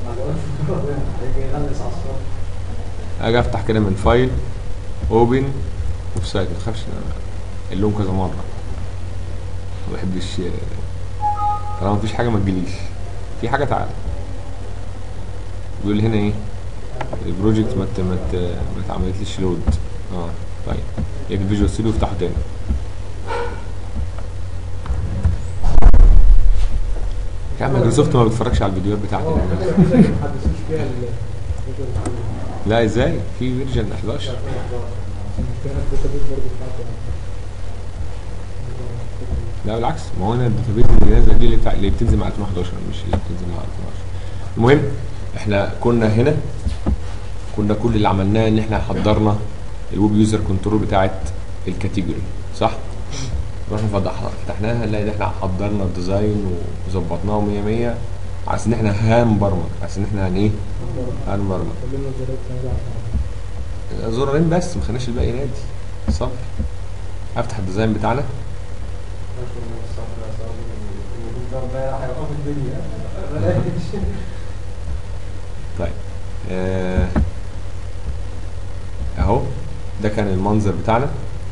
يغلس عصفور اجي افتح كده من فايل اوبن ويب سايت ما تخافش أنا اللون كذا مره ما بحبش طالما مفيش حاجه ما تجيليش في حاجه تعالى بيقول هنا ايه البروجكت ما ت- ما ت- ما اتعملتليش لود اه طيب يجي الفيجوال ستوديو افتحه تاني يا عم مايكروسوفت ما بتتفرجش على الفيديوهات بتاعتي اه دي. كده كده ما حدثوش فيها ال لا ازاي في فيرجن 11 كان الداتابيز برضه بتاعته لا بالعكس ما هو انا الداتابيز اللي نازله دي اللي, بتاع اللي بتنزل مع 2011 مش اللي بتنزل مع 2010 المهم احنا كنا هنا كنا كل اللي عملناه ان احنا حضرنا الويب يوزر كنترول بتاعت الكاتيجوري صح؟ رحنا فتح- فتحناها نلاقي ان احنا حضرنا الديزاين وظبطناه 100 100 على اساس ان احنا هنبرمج على اساس ان احنا هن ايه؟ هنبرمج كلنا الزرار بتاعنا زرارين بس ما خليناش الباقي نادي صبر افتح الديزاين بتاعنا طيب آه، اهو ده كان المنظر بتاعنا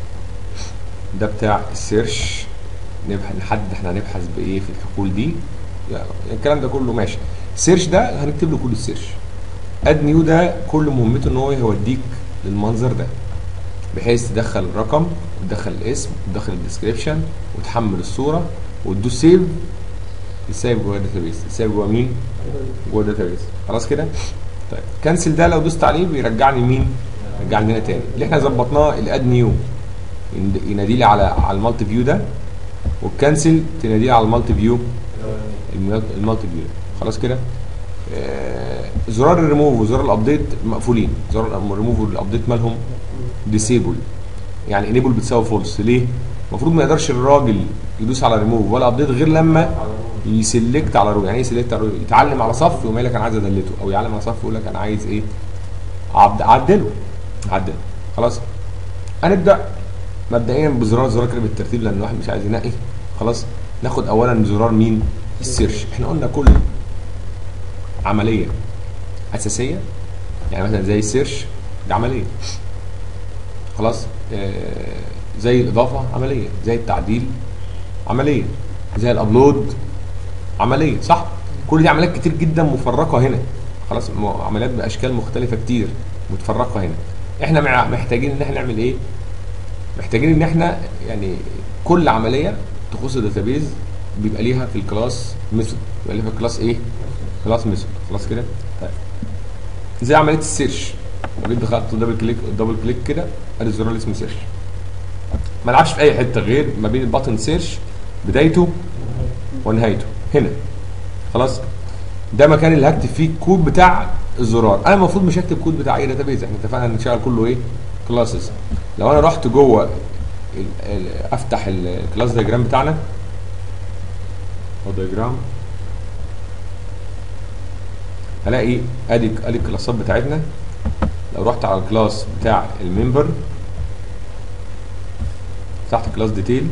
ده بتاع السيرش نبح نحدد احنا هنبحث بايه في الحقول دي يعني الكلام ده كله ماشي السيرش ده هنكتب له كود السيرش اد نيو ده كل مهمته ان هو يوديك للمنظر ده بحيث تدخل الرقم وتدخل الاسم وتدخل الديسكريبشن وتحمل الصوره وتدوس سيف يسيب جوه الداتابيس يسيب جوه مين؟ جوه الداتابيس خلاص كده؟ طيب كنسل ده لو دوست عليه بيرجعني مين؟ يرجعني هنا تاني اللي احنا ظبطناه الاد نيو ينادي لي على على المالتي فيو ده والكنسل تنادي لي على المالتي فيو المالتي المالتي فيو ده. خلاص كده؟ آه، زرار الريموف وزرار الابديت مقفولين زرار الريموف والابديت مالهم ديسيبل يعني انيبل بتساوي فولس ليه؟ المفروض ما يقدرش الراجل يدوس على ريموف ولا ابديت غير لما يسلكت على رول يعني ايه يسلكت على رول يتعلم على صف ويقوم قايل لك انا عايز ادلته او يعلم على صف ويقول لك انا عايز ايه عد- عدله عدله خلاص هنبدا مبدئيا بزرار زرار كده بالترتيب لان الواحد مش عايز ينقي خلاص ناخد اولا زرار مين السيرش احنا قلنا كل عمليه اساسيه يعني مثلا زي السيرش دي عمليه خلاص آه زي الاضافه عمليه زي التعديل عمليه زي الابلود عمليه صح كل دي عمليات كتير جدا مفرقه هنا خلاص م- عمليات باشكال مختلفه كتير متفرقه هنا احنا مع- محتاجين ان احنا نعمل ايه محتاجين ان احنا يعني كل عمليه تخص الداتابيز بيبقى ليها في الكلاس ميثود بيبقى ليها في الكلاس ايه كلاس ميثود خلاص كده طيب زي عمليه السيرش لو جيت دخلت دبل كليك دبل كليك كده ادي الزرار اللي اسمه سيرش ما العبش في اي حته غير ما بين البطن سيرش بدايته ونهايته هنا خلاص ده مكان اللي هكتب فيه الكود بتاع الزرار انا المفروض مش هكتب كود بتاع اي داتابيز احنا اتفقنا ان نشتغل كله ايه كلاسز لو انا رحت جوه ال- ال- افتح الكلاس دايجرام بتاعنا او دايجرام هلاقي ادي ادي الكلاسات بتاعتنا لو رحت على الكلاس بتاع الممبر فتحت كلاس ديتيل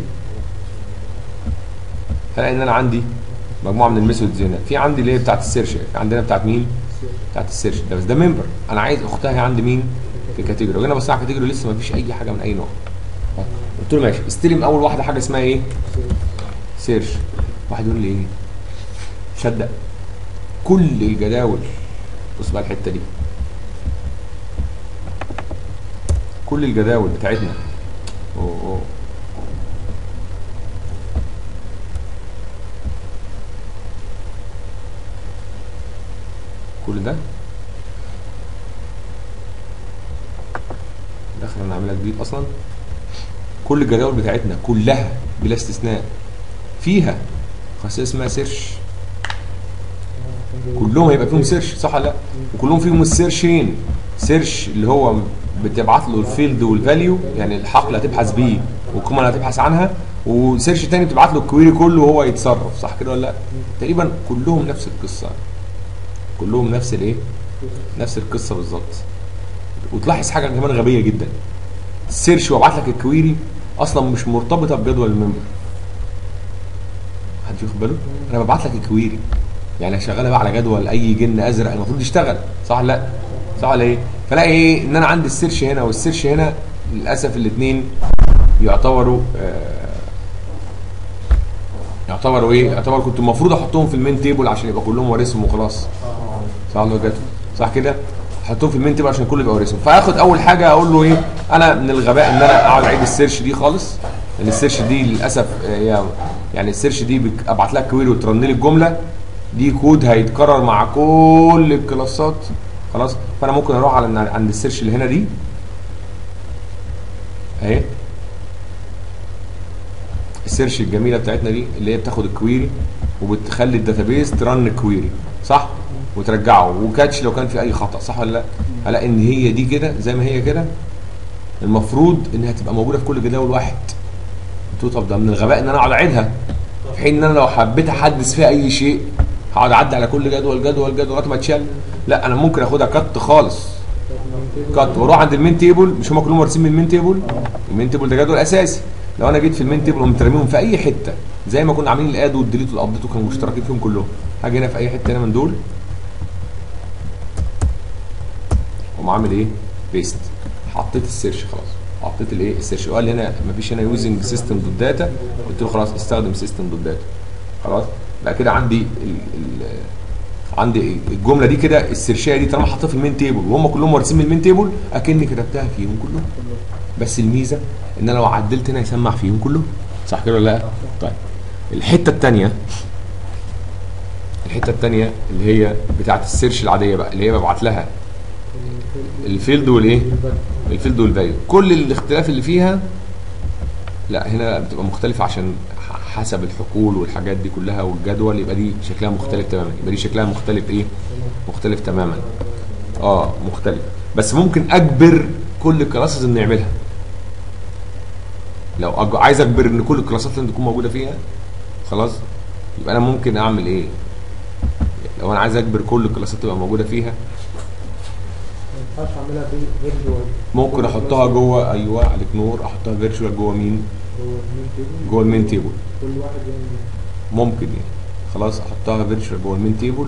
هلاقي ان انا عندي مجموعه من الميثودز هنا في عندي اللي هي بتاعت السيرش في عندنا بتاعت مين بتاعت السيرش ده بس ده ممبر انا عايز اختها عند مين في كاتيجوري وهنا بص على كاتيجوري لسه ما فيش اي حاجه من اي نوع قلت له ماشي استلم اول واحده حاجه اسمها ايه سيرش واحد يقول لي ايه صدق كل الجداول بص بقى الحته دي كل الجداول بتاعتنا أوه أوه. كل ده داخل انا عاملها جديد اصلا كل الجداول بتاعتنا كلها بلا استثناء فيها خاصيه اسمها سيرش كلهم هيبقى فيهم سيرش صح ولا لا وكلهم فيهم السيرشين سيرش اللي هو بتبعت له الفيلد والفاليو يعني الحقل اللي هتبحث بيه والقيمه اللي هتبحث عنها وسيرش تاني بتبعت له الكويري كله وهو يتصرف صح كده ولا لا تقريبا كلهم نفس القصه كلهم نفس الايه نفس القصه بالظبط وتلاحظ حاجه كمان غبيه جدا السيرش وابعت لك الكويري اصلا مش مرتبطه بجدول الممبر حد ياخد باله انا ببعت لك الكويري يعني شغاله بقى على جدول اي جن ازرق المفروض يشتغل صح ولا لا صح ولا ايه فلاقي ايه ان انا عندي السيرش هنا والسيرش هنا للاسف الاثنين يعتبروا آه يعتبروا ايه يعتبر كنت المفروض احطهم في المين تيبل عشان يبقى كلهم وارثهم وخلاص صح ولا جد صح كده احطهم في المين تيبل عشان كله يبقى وارثهم فاخد اول حاجه اقول له ايه انا من الغباء ان انا اقعد اعيد السيرش دي خالص لان السيرش دي للاسف آه، هي يعني السيرش دي بك- ابعت لها كويري وترن لي الجمله دي كود هيتكرر مع كل الكلاسات خلاص فانا ممكن اروح على عند السيرش اللي هنا دي اهي السيرش الجميله بتاعتنا دي اللي هي بتاخد الكويري وبتخلي الداتابيز ترن كويري صح وترجعه وكاتش لو كان في اي خطا صح ولا لا هلاقي ان هي دي كده زي ما هي كده المفروض انها تبقى موجوده في كل جداول واحد قلت له طب ده من الغباء ان انا اقعد اعيدها في حين ان انا لو حبيت احدث فيها اي شيء هقعد اعدي على كل جدول جدول جدول لغايه ما اتشال لا انا ممكن اخدها كت خالص كات واروح عند المين تيبل مش هم كلهم وارثين من المين تيبل المين تيبل ده جدول اساسي لو انا جيت في المين تيبل وقمت راميهم في اي حته زي ما كنا عاملين الاد والديليت والابديت وكانوا مشتركين فيهم كلهم هاجي هنا في اي حته هنا من دول اقوم عامل ايه بيست حطيت السيرش خلاص حطيت الايه السيرش وقال لي هنا مفيش هنا يوزنج سيستم دوت داتا قلت له خلاص استخدم سيستم دوت داتا خلاص بقى كده عندي ال ال عندي الجمله دي كده السيرشيه دي طالما حطيتها في المين تيبل وهم كلهم وارثين من المين تيبل اكني كتبتها فيهم كلهم بس الميزه ان انا لو عدلت هنا يسمع فيهم كلهم صح كده ولا لا؟ طيب الحته الثانيه الحته الثانيه اللي هي بتاعه السيرش العاديه بقى اللي هي ببعت لها الفيلد والايه؟ الفيلد والفاليو كل الاختلاف اللي فيها لا هنا بتبقى مختلفة عشان ح- حسب الحقول والحاجات دي كلها والجدول يبقى دي شكلها مختلف تماما يبقى دي شكلها مختلف ايه مختلف تماما اه مختلف بس ممكن اجبر كل الكلاسز ان يعملها لو أج... عايز اجبر ان كل الكلاسات لازم تكون موجوده فيها خلاص يبقى انا ممكن اعمل ايه لو انا عايز اجبر كل الكلاسات تبقى موجوده فيها ما ينفعش اعملها فيرجوال ممكن احطها جوه ايوه عليك نور احطها فيرتشوال جوه مين جوه المين تيبل جوه المين تيبل كل واحد يعمل ممكن يعني خلاص احطها فيرتشوال جوه المين تيبل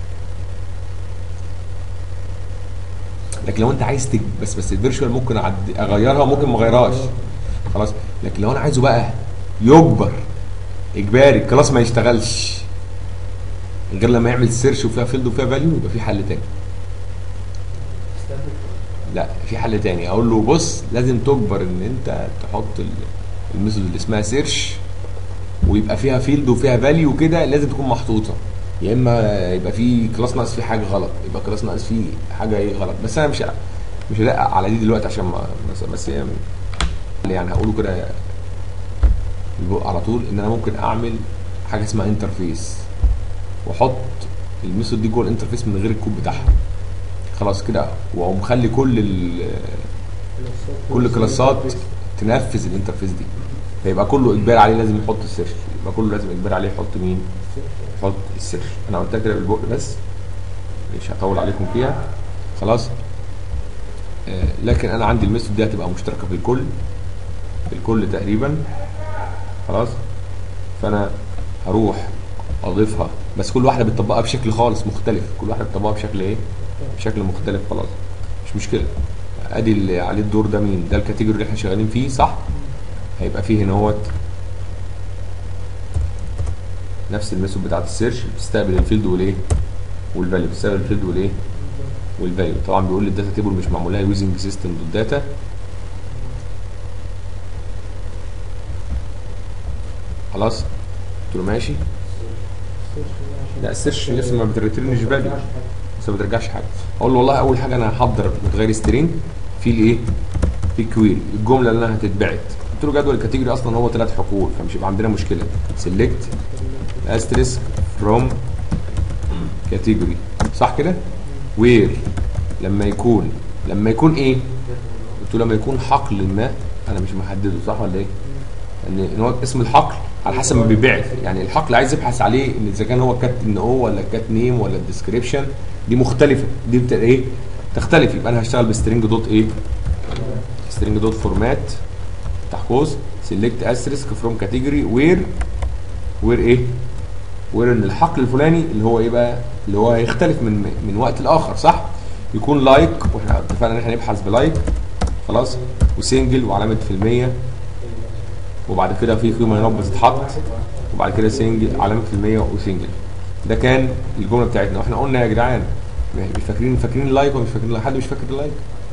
لكن لو انت عايز تج... بس بس الفيرتشوال ممكن أعد... اغيرها وممكن ما اغيرهاش خلاص لكن لو انا عايزه بقى يجبر اجباري الكلاس ما يشتغلش غير لما يعمل سيرش وفيها فيلد وفيها فاليو يبقى في حل تاني لا في حل تاني اقول له بص لازم تجبر ان انت تحط ال- الميثود اللي اسمها سيرش ويبقى فيها فيلد وفيها فاليو كده لازم تكون محطوطه يا اما يبقى في كلاس ناقص فيه حاجه غلط يبقى كلاس ناقص فيه حاجه ايه غلط بس انا مش مش هدقق على دي دلوقتي عشان ما بس, بس هي يعني هقوله كده البق على طول ان انا ممكن اعمل حاجه اسمها انترفيس واحط الميثود دي جوه الانترفيس من غير الكود بتاعها خلاص كده واقوم مخلي كل ال كل كلاسات تنفذ الانترفيس دي فيبقى كله اجباري عليه لازم يحط السيرش يبقى كله لازم اجباري عليه يحط مين يحط السيرش انا قلتها كده بالبق بس مش هطول عليكم فيها خلاص آه لكن انا عندي الميثود دي هتبقى مشتركه في الكل في الكل تقريبا خلاص فانا هروح اضيفها بس كل واحده بتطبقها بشكل خالص مختلف كل واحده بتطبقها بشكل ايه بشكل مختلف خلاص مش مشكله ادي اللي عليه الدور ده مين ده الكاتيجوري اللي احنا شغالين فيه صح هيبقى فيه هنا اهوت نفس الميثود بتاعت السيرش بتستقبل الفيلد والايه والفاليو بتستقبل الفيلد والايه والفاليو طبعا بيقول لي الداتا تيبل مش معمول لها يوزنج سيستم دوت داتا خلاص قلت له ماشي لا السيرش لسه ما بتريترنش فاليو بس ما بترجعش حاجه اقول له والله اول حاجه انا هحضر متغير سترينج في الايه في الكويري الجمله اللي انا هتتبعت قلت له جدول الكاتيجوري اصلا هو ثلاث حقول فمش هيبقى عندنا مشكله سيلكت استريسك فروم كاتيجوري صح كده وير لما يكون لما يكون ايه قلت له لما يكون حقل ما انا مش محدده صح ولا ايه ان إن هو اسم الحقل على حسب ما بيبعت يعني الحقل عايز يبحث عليه ان اذا كان هو كات ان هو ولا كات نيم ولا الديسكريبشن دي مختلفه دي بت... ايه تختلف يبقى انا هشتغل بسترنج دوت ايه سترنج دوت فورمات تحت قوس سيلكت استريسك فروم كاتيجوري وير وير ايه وير ان الحقل الفلاني اللي هو ايه بقى اللي هو هيختلف من من وقت لاخر صح يكون لايك واحنا اتفقنا ان احنا نبحث بلايك خلاص وسنجل وعلامه في المية وبعد كده في قيمه هنا بتتحط وبعد كده سنجل علامه في المية وسنجل ده كان الجمله بتاعتنا واحنا قلنا يا جدعان مش فاكرين فاكرين اللايك ولا مش فاكرين حد مش فاكر اللايك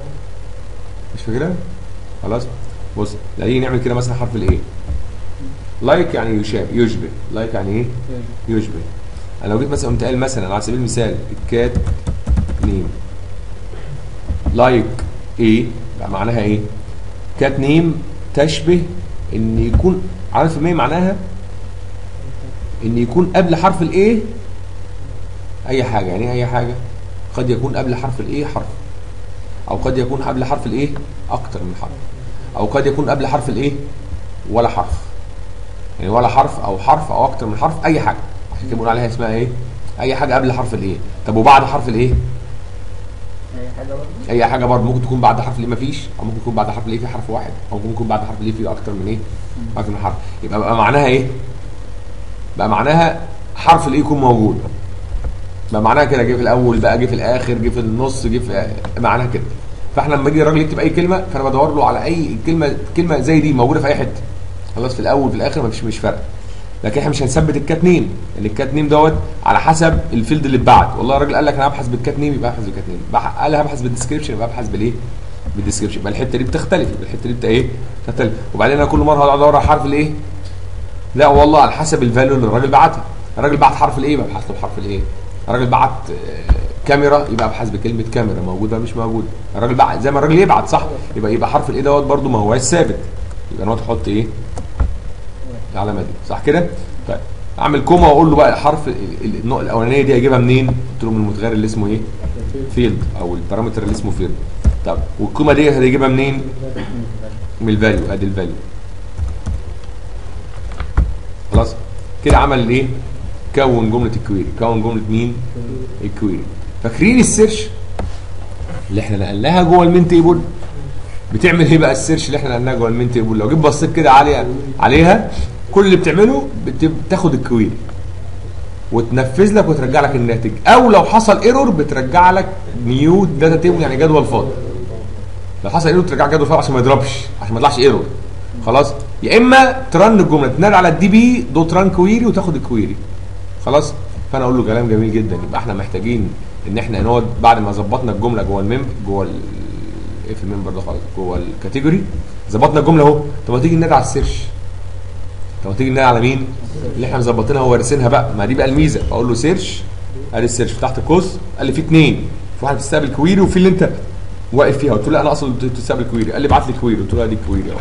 مش فاكرها خلاص بص لا نيجي نعمل كده مثلا حرف الايه لايك يعني يشابه يشبه لايك يعني ايه يشبه انا لو جيت مثلا قمت قايل مثلا على سبيل المثال الكات نيم لايك ايه بقى معناها ايه كات نيم تشبه ان يكون عارف المية معناها ان يكون قبل حرف الايه اي حاجه يعني ايه اي حاجه قد يكون قبل حرف الايه حرف او قد يكون قبل حرف الايه اكتر من حرف او قد يكون قبل حرف الايه ولا حرف يعني ولا حرف او حرف او اكتر من حرف اي حاجه عشان كده بنقول عليها اسمها ايه اي حاجه قبل حرف الايه طب وبعد حرف الايه اي حاجه برضه اي حاجه برضه ممكن تكون بعد حرف الايه مفيش او ممكن يكون بعد حرف الايه في حرف واحد او ممكن يكون بعد حرف الايه في اكتر من ايه اكتر من حرف يبقى بقى معناها ايه بقى معناها حرف الايه يكون موجود بقى معناها كده جه في الاول بقى جه في الاخر جه في النص جه في معناها كده فاحنا لما يجي الراجل يكتب اي كلمه فانا بدور له على اي كلمه كلمه زي دي موجوده في اي حته خلاص في الاول في الاخر مفيش مش فارقه لكن احنا مش هنثبت الكات نيم لان الكات نيم دوت على حسب الفيلد اللي اتبعت والله الراجل قال لك انا هبحث بالكات نيم يبقى ابحث بالكات نيم بح- قال هبحث بالديسكربشن يبقى ابحث بالايه بالديسكربشن يبقى الحته دي بتختلف يبقى الحته دي بتا ايه بتختلف وبعدين انا كل مره هقعد ادور على حرف الايه لا والله على حسب الفاليو اللي الراجل بعتها الراجل بعت حرف الايه يبقى ابحث له بحرف الايه الراجل بعت آه، كاميرا يبقى ابحث بكلمه كاميرا موجوده مش موجوده الراجل بعت زي ما الراجل يبعت صح يبقى يبقى حرف الايه دوت برده ما هواش ثابت يبقى انا تحط ايه العلامه دي صح كده طيب اعمل كوما واقول له بقى الحرف ال- ال- النقطه الاولانيه دي اجيبها منين قلت له من المتغير اللي اسمه ايه فيلد او البارامتر اللي اسمه فيلد طب والقيمه دي هتجيبها منين من الفاليو ادي الفاليو خلاص كده عمل ايه كون جمله الكويري كون جمله مين الكويري فاكرين السيرش اللي احنا نقلناها جوه المين تيبل بتعمل ايه بقى السيرش اللي احنا نقلناها جوه المين تيبل لو جيت بصيت كده عليها عليها كل اللي بتعمله بت- بتاخد الكويري وتنفذ لك وترجع لك الناتج او لو حصل ايرور بترجع لك نيو داتا تيبل يعني جدول فاضي لو حصل ايرور ترجع جدول فاضي عشان ما يضربش عشان ما يطلعش ايرور خلاص يا اما ترن الجمله تنادي على الدي بي دوت ران كويري وتاخد الكويري خلاص فانا اقول له كلام جميل جدا يبقى احنا محتاجين ان احنا نقعد بعد ما ظبطنا الجمله جوه الميم جوه ال- ايه في الممبر ده خالص جوه الكاتيجوري ظبطنا الجمله اهو طب ما تيجي ننادي على السيرش طب ما تيجي ننادي على مين اللي احنا مظبطينها ووارثينها بقى ما دي بقى الميزه اقول له سيرش ادي السيرش فتحت قوس قال لي في اثنين في واحد بتستقبل كويري وفي اللي انت واقف فيها قلت له لا انا اصلا بتستقبل كويري قال لي ابعت لي كويري قلت له ادي الكويري اهو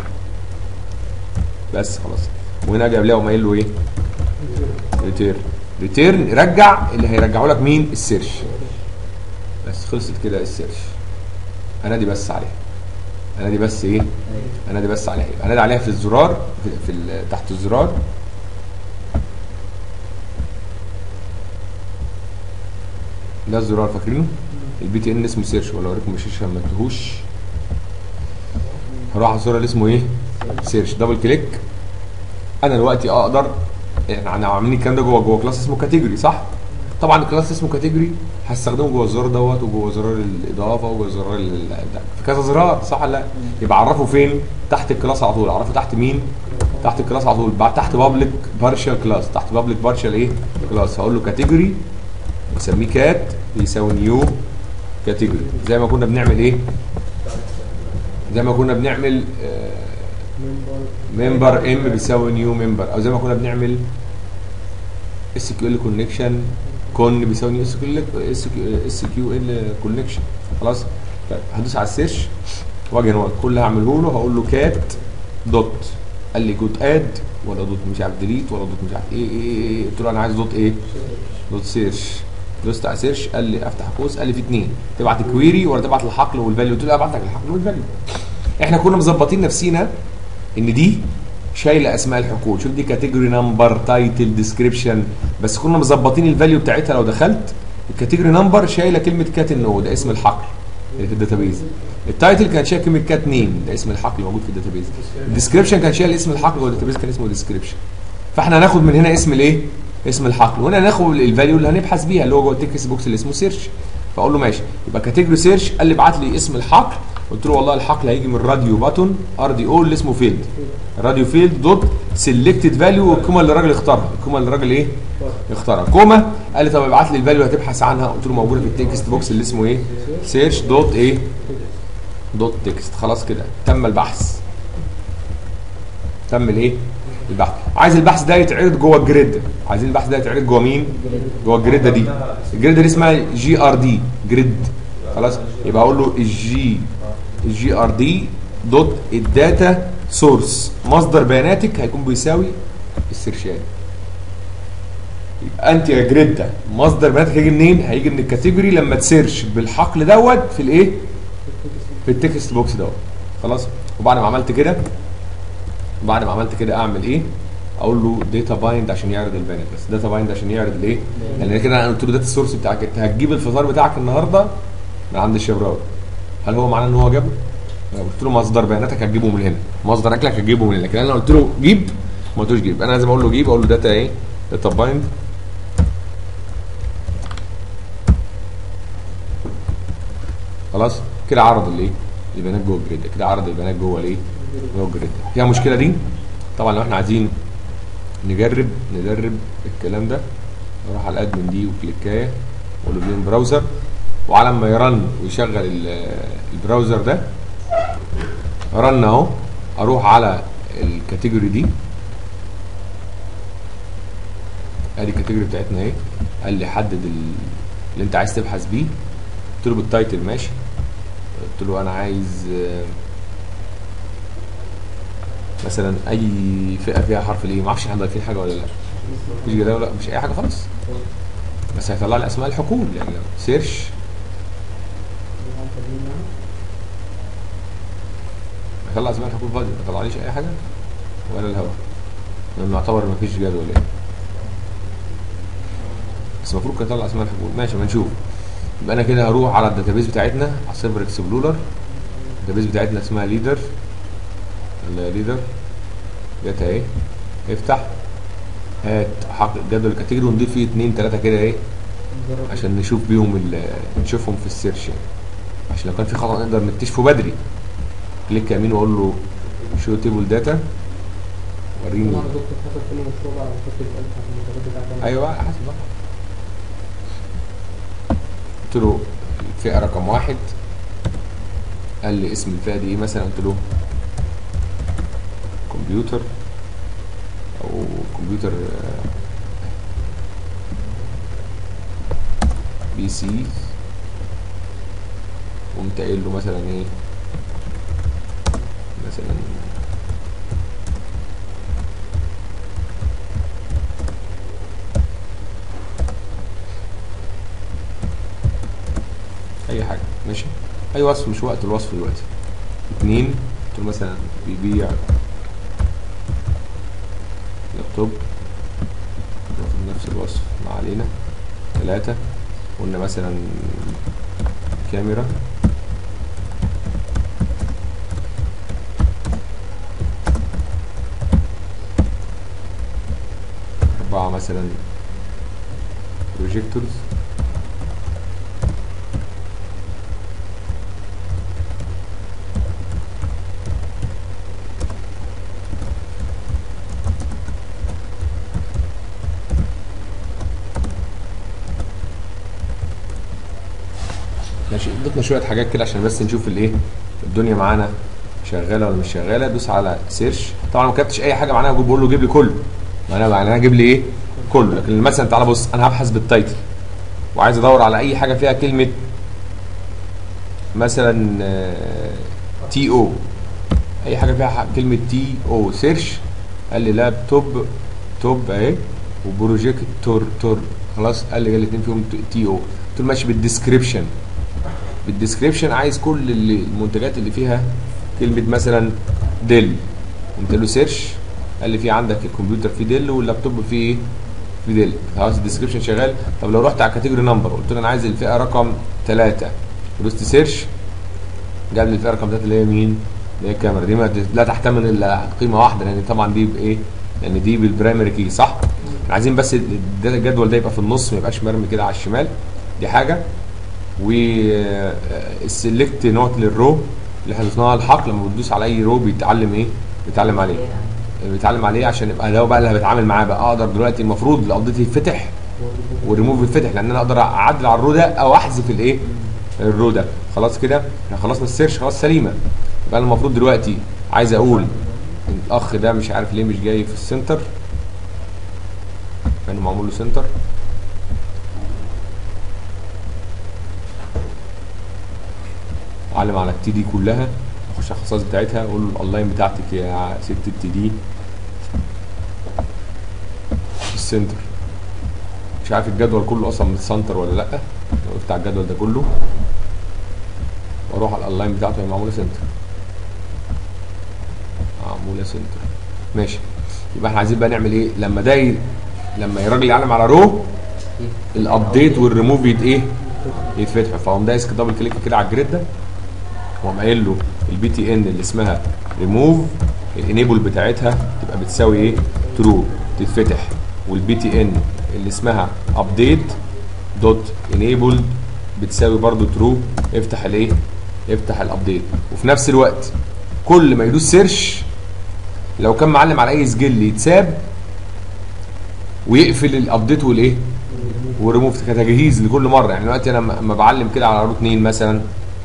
بس خلاص وهنا جاب لها وما قايل له ايه ريتيرن ريتيرن رجع اللي هيرجعه لك مين السيرش بس خلصت كده السيرش انا دي بس عليها انا دي بس ايه انا دي بس عليها انا دي عليها في الزرار في, في ال- تحت الزرار ده الزرار فاكرينه البي تي ان اسمه سيرش ولا اوريكم الشاشه ما تهوش هروح على الزرار اللي اسمه ايه سيرش دبل كليك انا دلوقتي اقدر يعني احنا عاملين الكلام ده جوه جوه كلاس اسمه كاتيجوري صح طبعا الكلاس اسمه كاتيجوري هستخدمه جوه الزرار دوت وجوه زرار الاضافه وجوه زرار ال- ده. في كذا زرار صح ولا لا يبقى اعرفه فين تحت الكلاس على طول اعرفه تحت مين تحت الكلاس على طول بعد تحت بابليك بارشال كلاس تحت بابليك بارشال ايه كلاس هقول له كاتيجوري بسميه كات بيساوي نيو كاتيجوري زي ما كنا بنعمل ايه زي ما كنا بنعمل آه ممبر ام بيساوي نيو ممبر او زي ما كنا بنعمل اس كيو ال كونكشن كون بيساوي نيو اس كيو اس كيو ال كونكشن خلاص طيب هدوس على السيرش واجي هنا كل اللي هعمله له هقول له كات دوت قال لي دوت اد ولا دوت مش عارف ديليت ولا دوت مش عارف ايه ايه ايه, إيه. قلت له انا عايز دوت ايه دوت سيرش دوست على سيرش قال لي افتح قوس قال لي في اثنين تبعت الكويري ولا تبعت الحقل والفاليو قلت له ابعت لك الحقل والفاليو احنا كنا مظبطين نفسينا ان دي شايله اسماء الحقول شوف دي كاتيجوري نمبر تايتل ديسكريبشن بس كنا مظبطين الفاليو بتاعتها لو دخلت الكاتيجوري نمبر شايله كلمه كات النو ده اسم الحقل اللي في الداتابيز التايتل كان شايل كلمه كات نيم ده اسم الحقل موجود في الداتابيز الديسكريبشن كان شايل اسم الحقل جوه الداتابيز كان اسمه ديسكريبشن فاحنا هناخد من هنا اسم الايه اسم الحقل وهنا ناخد الفاليو اللي هنبحث بيها اللي هو جوه التكست بوكس اللي اسمه سيرش فاقول له ماشي يبقى كاتيجوري سيرش قال لي ابعت لي اسم الحقل قلت له والله الحقل هيجي من راديو باتون ار دي او اللي اسمه فيلد راديو فيلد دوت سيلكتد فاليو الكوما اللي الراجل اختارها الكوما اللي الراجل ايه اختارها كوما قال لي طب ابعت لي الفاليو اللي هتبحث عنها قلت له موجوده في التكست بوكس اللي اسمه ايه سيرش دوت ايه دوت تكست خلاص كده تم البحث تم الايه البحث عايز البحث ده يتعرض جوه الجريد عايزين البحث ده يتعرض جوه مين جوه الجريده دي الجريده دي اسمها جي ار دي جريد خلاص يبقى اقول له الجي الجي ار دي دوت الداتا سورس مصدر بياناتك هيكون بيساوي السيرشات يبقى انت يا جريد ده مصدر بياناتك هيجي منين هيجي من الكاتيجوري لما تسيرش بالحقل دوت في الايه في التكست بوكس دوت خلاص وبعد ما عملت كده بعد ما عملت كده اعمل ايه اقول له داتا بايند عشان يعرض البيانات بس داتا بايند عشان يعرض الايه لان كده انا قلت له داتا السورس بتاعك انت هتجيب الفطار بتاعك النهارده من عند الشبراوي هل هو معناه ان هو جابه انا قلت له مصدر بياناتك هتجيبه من هنا مصدر اكلك هتجيبه من هنا لكن انا قلت له جيب ما قلتوش جيب انا لازم اقول له جيب اقول له داتا ايه داتا بايند خلاص كده عرض الايه البيانات جوه الجريد كده عرض البيانات جوه الايه جوه الجريد فيها مشكله دي طبعا لو احنا عايزين نجرب ندرب الكلام ده نروح على الادمن دي وكليكايه واقول له بين براوزر وعلى ما يرن ويشغل ال- البراوزر ده رن اهو اروح على الكاتيجوري دي ادي الكاتيجوري بتاعتنا اهي قال لي حدد ال- اللي انت عايز تبحث بيه قلت له بالتايتل ماشي قلت له انا عايز آه، مثلا اي فئه فيها حرف الايه ما اعرفش احنا ضايفين حاجه ولا لا مفيش جداول لا مش اي حاجه خالص بس هيطلع لي اسماء الحقول يعني لو سيرش هيطلع اسماء الحقول فاضيه ما طلعليش اي حاجه ولا الهوا لانه يعتبر ما فيش جدول يعني بس المفروض كان يطلع اسماء الحقول ماشي ما نشوف يبقى انا كده هروح على الداتابيز بتاعتنا على السيرفر اكسبلورر الداتابيز بتاعتنا اسمها ليدر ليدر جت اهي افتح هات حق جدول الكاتيجوري ونضيف فيه اتنين تلاته كده ايه عشان نشوف بيهم ال- نشوفهم في السيرش يعني عشان لو كان في خطا نقدر نكتشفه بدري كليك يمين واقول له شو تيبل داتا وريني طبعا دكتور حسب كل مشروع بقى على فكره الالف عشان المنتجات بتاعتها ايوه حسب بقى قلت له الفئه رقم واحد قال لي اسم الفئه دي ايه مثلا قلت له كمبيوتر او كمبيوتر آه، بي سي قمت قايل له مثلا ايه مثلا اي حاجه ماشي اي وصف مش وقت الوصف دلوقتي اتنين قلت له مثلا بيبيع لابتوب ناخد نفس الوصف ما علينا ثلاثة قلنا مثلا كاميرا أربعة مثلا بروجيكتورز ماشي ضفنا شويه حاجات كده عشان بس نشوف الايه الدنيا معانا شغاله ولا مش شغاله دوس على سيرش طبعا ما كتبتش اي حاجه معناها بقول له جيب لي كله معناها معناها جيب لي ايه كله لكن مثلا تعالى بص انا هبحث بالتايتل وعايز ادور على اي حاجه فيها كلمه مثلا تي او اي حاجه فيها ح- كلمه تي او سيرش قال لي لابتوب توب اهي وبروجيكتور تور خلاص قال لي الاثنين فيهم تي او قلت له ماشي بالديسكريبشن بالديسكريبشن عايز كل اللي المنتجات اللي فيها كلمه مثلا ديل قلت له سيرش قال لي في عندك الكمبيوتر فيه ديل واللابتوب فيه ايه في ديل خلاص الديسكريبشن شغال طب لو رحت على كاتيجوري نمبر قلت له انا عايز الفئه رقم ثلاثة دوست سيرش جاب لي الفئه رقم ثلاثة اللي هي مين؟ اللي هي الكاميرا دي ما لا تحتمل الا قيمه واحده لان طبعا دي بايه؟ لان دي بالبرايمري كي صح؟ احنا عايزين بس ال- ده الجدول ده يبقى في النص ما يبقاش مرمي كده على الشمال دي حاجه والسلكت نوت للرو اللي احنا ضفناها الحق لما بتدوس على اي رو بيتعلم ايه بيتعلم عليه بيتعلم عليه عشان يبقى ده بقى اللي بتعامل معاه بقى اقدر دلوقتي المفروض الابديت يتفتح والريموف يتفتح لان انا اقدر اعدل على الرو ده او احذف الايه الرو ده خلاص كده احنا خلصنا السيرش خلاص سليمه يبقى انا المفروض دلوقتي عايز اقول الاخ ده مش عارف ليه مش جاي في السنتر كان معمول له سنتر اعلم على التي دي كلها اخش على الخصائص بتاعتها اقول له الاونلاين بتاعتك يا ست التي دي في السنتر مش عارف الجدول كله اصلا متسنتر ولا لا لو وقفت على الجدول ده كله واروح على الاونلاين بتاعته هي معموله سنتر معموله سنتر ماشي يبقى احنا عايزين بقى نعمل ايه لما ده ي... لما الراجل يعلم على رو الابديت والريموف يت ايه يتفتح فاقوم دايس كده دبل كليك كده على الجريد ده واقوم قايل له البي تي ان اللي اسمها ريموف الانيبل بتاعتها تبقى بتساوي ايه ترو تتفتح والبي تي ان اللي اسمها ابديت دوت انيبل بتساوي برضو ترو افتح الايه افتح الابديت وفي نفس الوقت كل ما يدوس سيرش لو كان معلم على اي سجل يتساب ويقفل الابديت والايه والريموف كتجهيز لكل مره يعني دلوقتي انا لما بعلم كده على رو 2 مثلا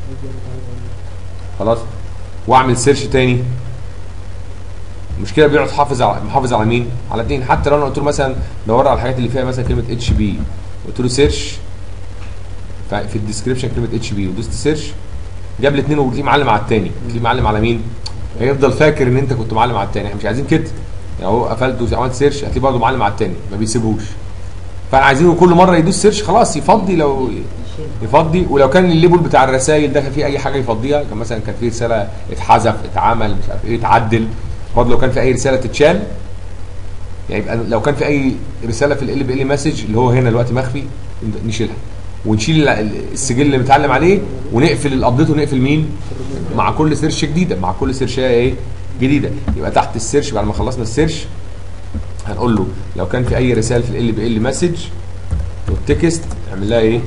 خلاص واعمل سيرش تاني المشكله بيقعد حافظ على محافظ على مين؟ على اتنين حتى لو انا قلت له مثلا دور على الحاجات اللي فيها مثلا كلمه اتش بي قلت له سيرش في الديسكربشن كلمه اتش بي ودوست سيرش جاب الاثنين وتلاقيه معلم على الثاني تلاقيه معلم على مين؟ هيفضل فاكر ان انت كنت معلم على الثاني احنا مش عايزين كده يعني هو قفلت وعملت سيرش هتلاقيه برضه معلم على الثاني ما بيسيبوش فاحنا عايزينه كل مره يدوس سيرش خلاص يفضي لو يفضي ولو كان الليبل بتاع الرسائل ده كان فيه اي حاجه يفضيها كان مثلا كان فيه رساله اتحذف اتعمل مش عارف ايه اتعدل برضه لو كان في اي رساله تتشال يعني يبقى لو كان في اي رساله في ال بي ال مسج اللي هو هنا دلوقتي مخفي نشيلها ونشيل السجل اللي متعلم عليه ونقفل الابديت ونقفل مين مع كل سيرش جديده مع كل سيرشيه ايه جديده يبقى تحت السيرش بعد ما خلصنا السيرش هنقول له لو كان في اي رساله في ال بي ال مسج والتكست اعمل لها ايه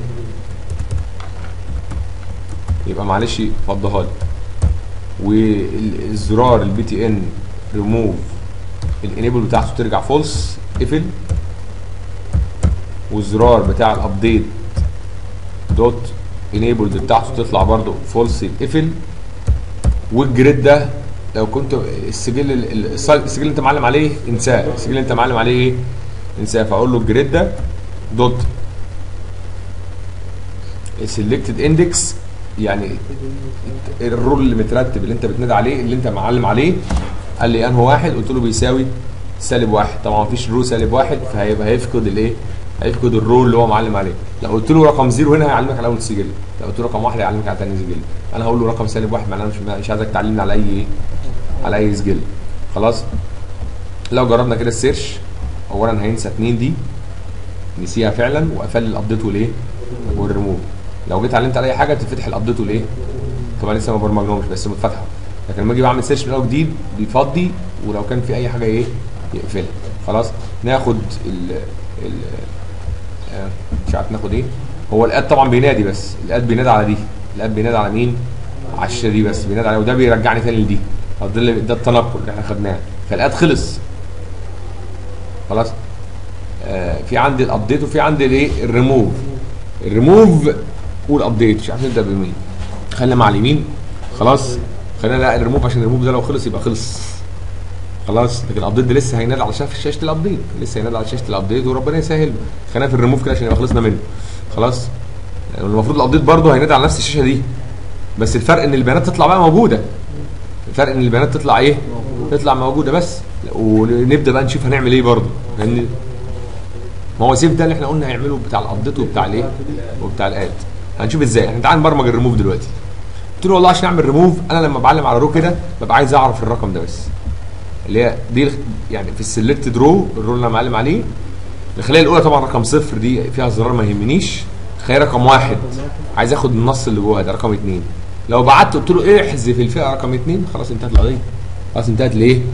يبقى معلش فضها لي والزرار البي تي ان ريموف الانيبل بتاعته ترجع فولس اقفل والزرار بتاع الابديت دوت انيبلد بتاعته تطلع برده فولس يتقفل والجريد ده لو كنت السجل السجل اللي انت معلم عليه انساه السجل اللي انت معلم عليه ايه انساه فاقول له الجريد ده دوت سيلكتد اندكس يعني الرول اللي مترتب اللي انت بتنادي عليه اللي انت معلم عليه قال لي انه واحد قلت له بيساوي سالب واحد طبعا مفيش رو سالب واحد فهيبقى هيفقد الايه هيفقد الرول اللي هو معلم عليه لو قلت له رقم زيرو هنا هيعلمك على اول سجل لو قلت له رقم واحد هيعلمك على ثاني سجل انا هقول له رقم سالب واحد معناه مش مش عايزك تعلمني على اي على اي سجل خلاص لو جربنا كده السيرش اولا هينسى اتنين دي نسيها فعلا وقفل الابديت والايه والريموف لو جيت علمت على اي حاجه تتفتح الابديت والايه طبعا لسه ما برمجناهمش بس متفتحه لكن لما اجي بعمل سيرش من اول جديد بيفضي ولو كان في اي حاجه ايه يقفلها خلاص ناخد ال ال آه، مش عارف ناخد ايه هو الاد طبعا بينادي بس الاد بينادي على دي الاد بينادي على مين على الشاشه دي بس بينادي على وده بيرجعني تاني لدي طب ده اللي- ده التنقل اللي احنا خدناه فالاد خلص خلاص آه في عندي الابديت وفي عندي الايه الريموف الريموف والابديت مش عارف نبدا بمين خلينا مع اليمين خلاص خلينا لا الريموف عشان الريموف ده لو خلص يبقى خلص خلاص لكن الابديت ده لسه هينادي على شاشه شاشه الابديت لسه هينادي على شاشه الابديت وربنا يسهل خلينا في الريموف كده عشان يبقى خلصنا منه خلاص يعني المفروض الابديت برضه هينادي على نفس الشاشه دي بس الفرق ان البيانات تطلع بقى موجوده الفرق ان البيانات تطلع ايه تطلع موجوده بس ونبدا بقى نشوف هنعمل ايه برضه لان ما هو سيف ده اللي احنا قلنا هيعمله بتاع الابديت وبتاع الايه وبتاع الاد هنشوف ازاي احنا تعال نبرمج الريموف دلوقتي قلت له والله عشان اعمل ريموف انا لما بعلم على رو كده ببقى عايز اعرف الرقم ده بس اللي هي دي الخ- يعني في السلكتد رو الرو اللي انا معلم عليه الخليه الاولى طبعا رقم صفر دي فيها زرار ما يهمنيش الخليه رقم واحد عايز اخد النص اللي جواها ده رقم اثنين لو بعت قلت له احذف الفئه رقم اثنين خلاص انتهت القضيه خلاص انتهت الايه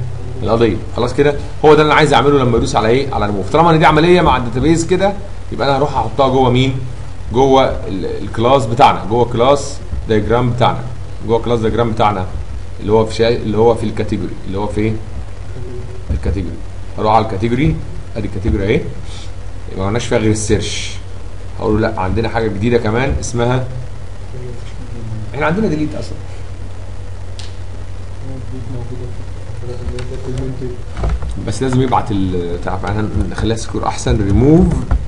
القضيه خلاص كده هو ده اللي انا عايز اعمله لما ادوس على ايه على ريموف طالما ان دي عمليه مع الداتابيز كده يبقى انا هروح احطها جوه مين جوه ال- الكلاس بتاعنا جوه كلاس دايجرام بتاعنا جوه كلاس دايجرام بتاعنا اللي هو في شيء اللي هو في الكاتيجوري اللي هو في ايه الكاتيجوري اروح على الكاتيجوري ادي الكاتيجوري اهي يبقى ما عندناش فيها غير السيرش هقول له لا عندنا حاجه جديده كمان اسمها احنا عندنا ديليت اصلا بس لازم يبعت ال تعرف احنا نخليها سكور احسن ريموف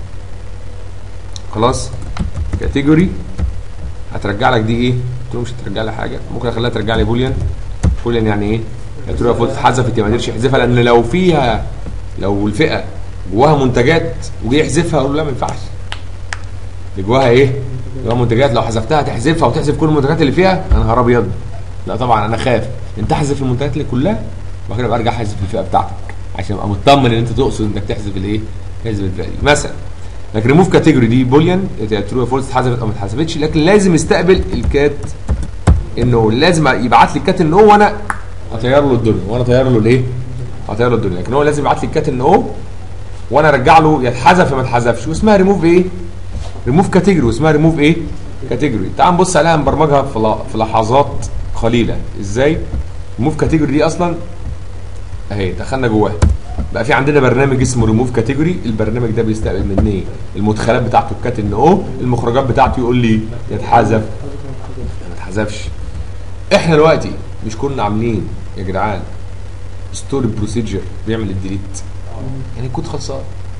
خلاص كاتيجوري هترجع لك دي ايه؟ قلت له مش هترجع لي حاجه ممكن اخليها ترجع لي بوليان بوليان يعني ايه؟ قلت له المفروض اتحذفت ما قدرش يحذفها لان لو فيها لو الفئه جواها منتجات وجي يحذفها اقول له لا ما ينفعش اللي جواها ايه؟ جواها منتجات لو حذفتها تحذفها وتحذف كل المنتجات اللي فيها انا نهار ابيض لا طبعا انا خاف انت احذف المنتجات اللي كلها وبعد كده برجع احذف الفئه بتاعتك عشان ابقى مطمن ان انت تقصد انك تحذف الايه؟ تحذف الفئه دي مثلا لكن ريموف كاتيجوري دي بوليان ترو فولس اتحذفت او ما اتحذفتش لكن لازم يستقبل الكات انه لازم يبعت لي الكات ان او وانا اطير له الدنيا وانا اطير له الايه؟ اطير له الدنيا لكن هو لازم يبعت لي الكات ان او وانا ارجع له يا اتحذف يا ما اتحذفش واسمها ريموف ايه؟ ريموف كاتيجوري واسمها ريموف ايه؟ كاتيجوري تعال نبص عليها نبرمجها في ل- في لحظات قليله ازاي؟ ريموف كاتيجوري دي اصلا اهي دخلنا جواها بقى في عندنا برنامج اسمه ريموف كاتيجوري البرنامج ده بيستقبل مني المدخلات بتاعته الكات ان او المخرجات بتاعته يقول لي يتحذف ما اتحذفش احنا دلوقتي مش كنا عاملين يا جدعان ستوري بروسيجر بيعمل الديليت يعني الكود خلصان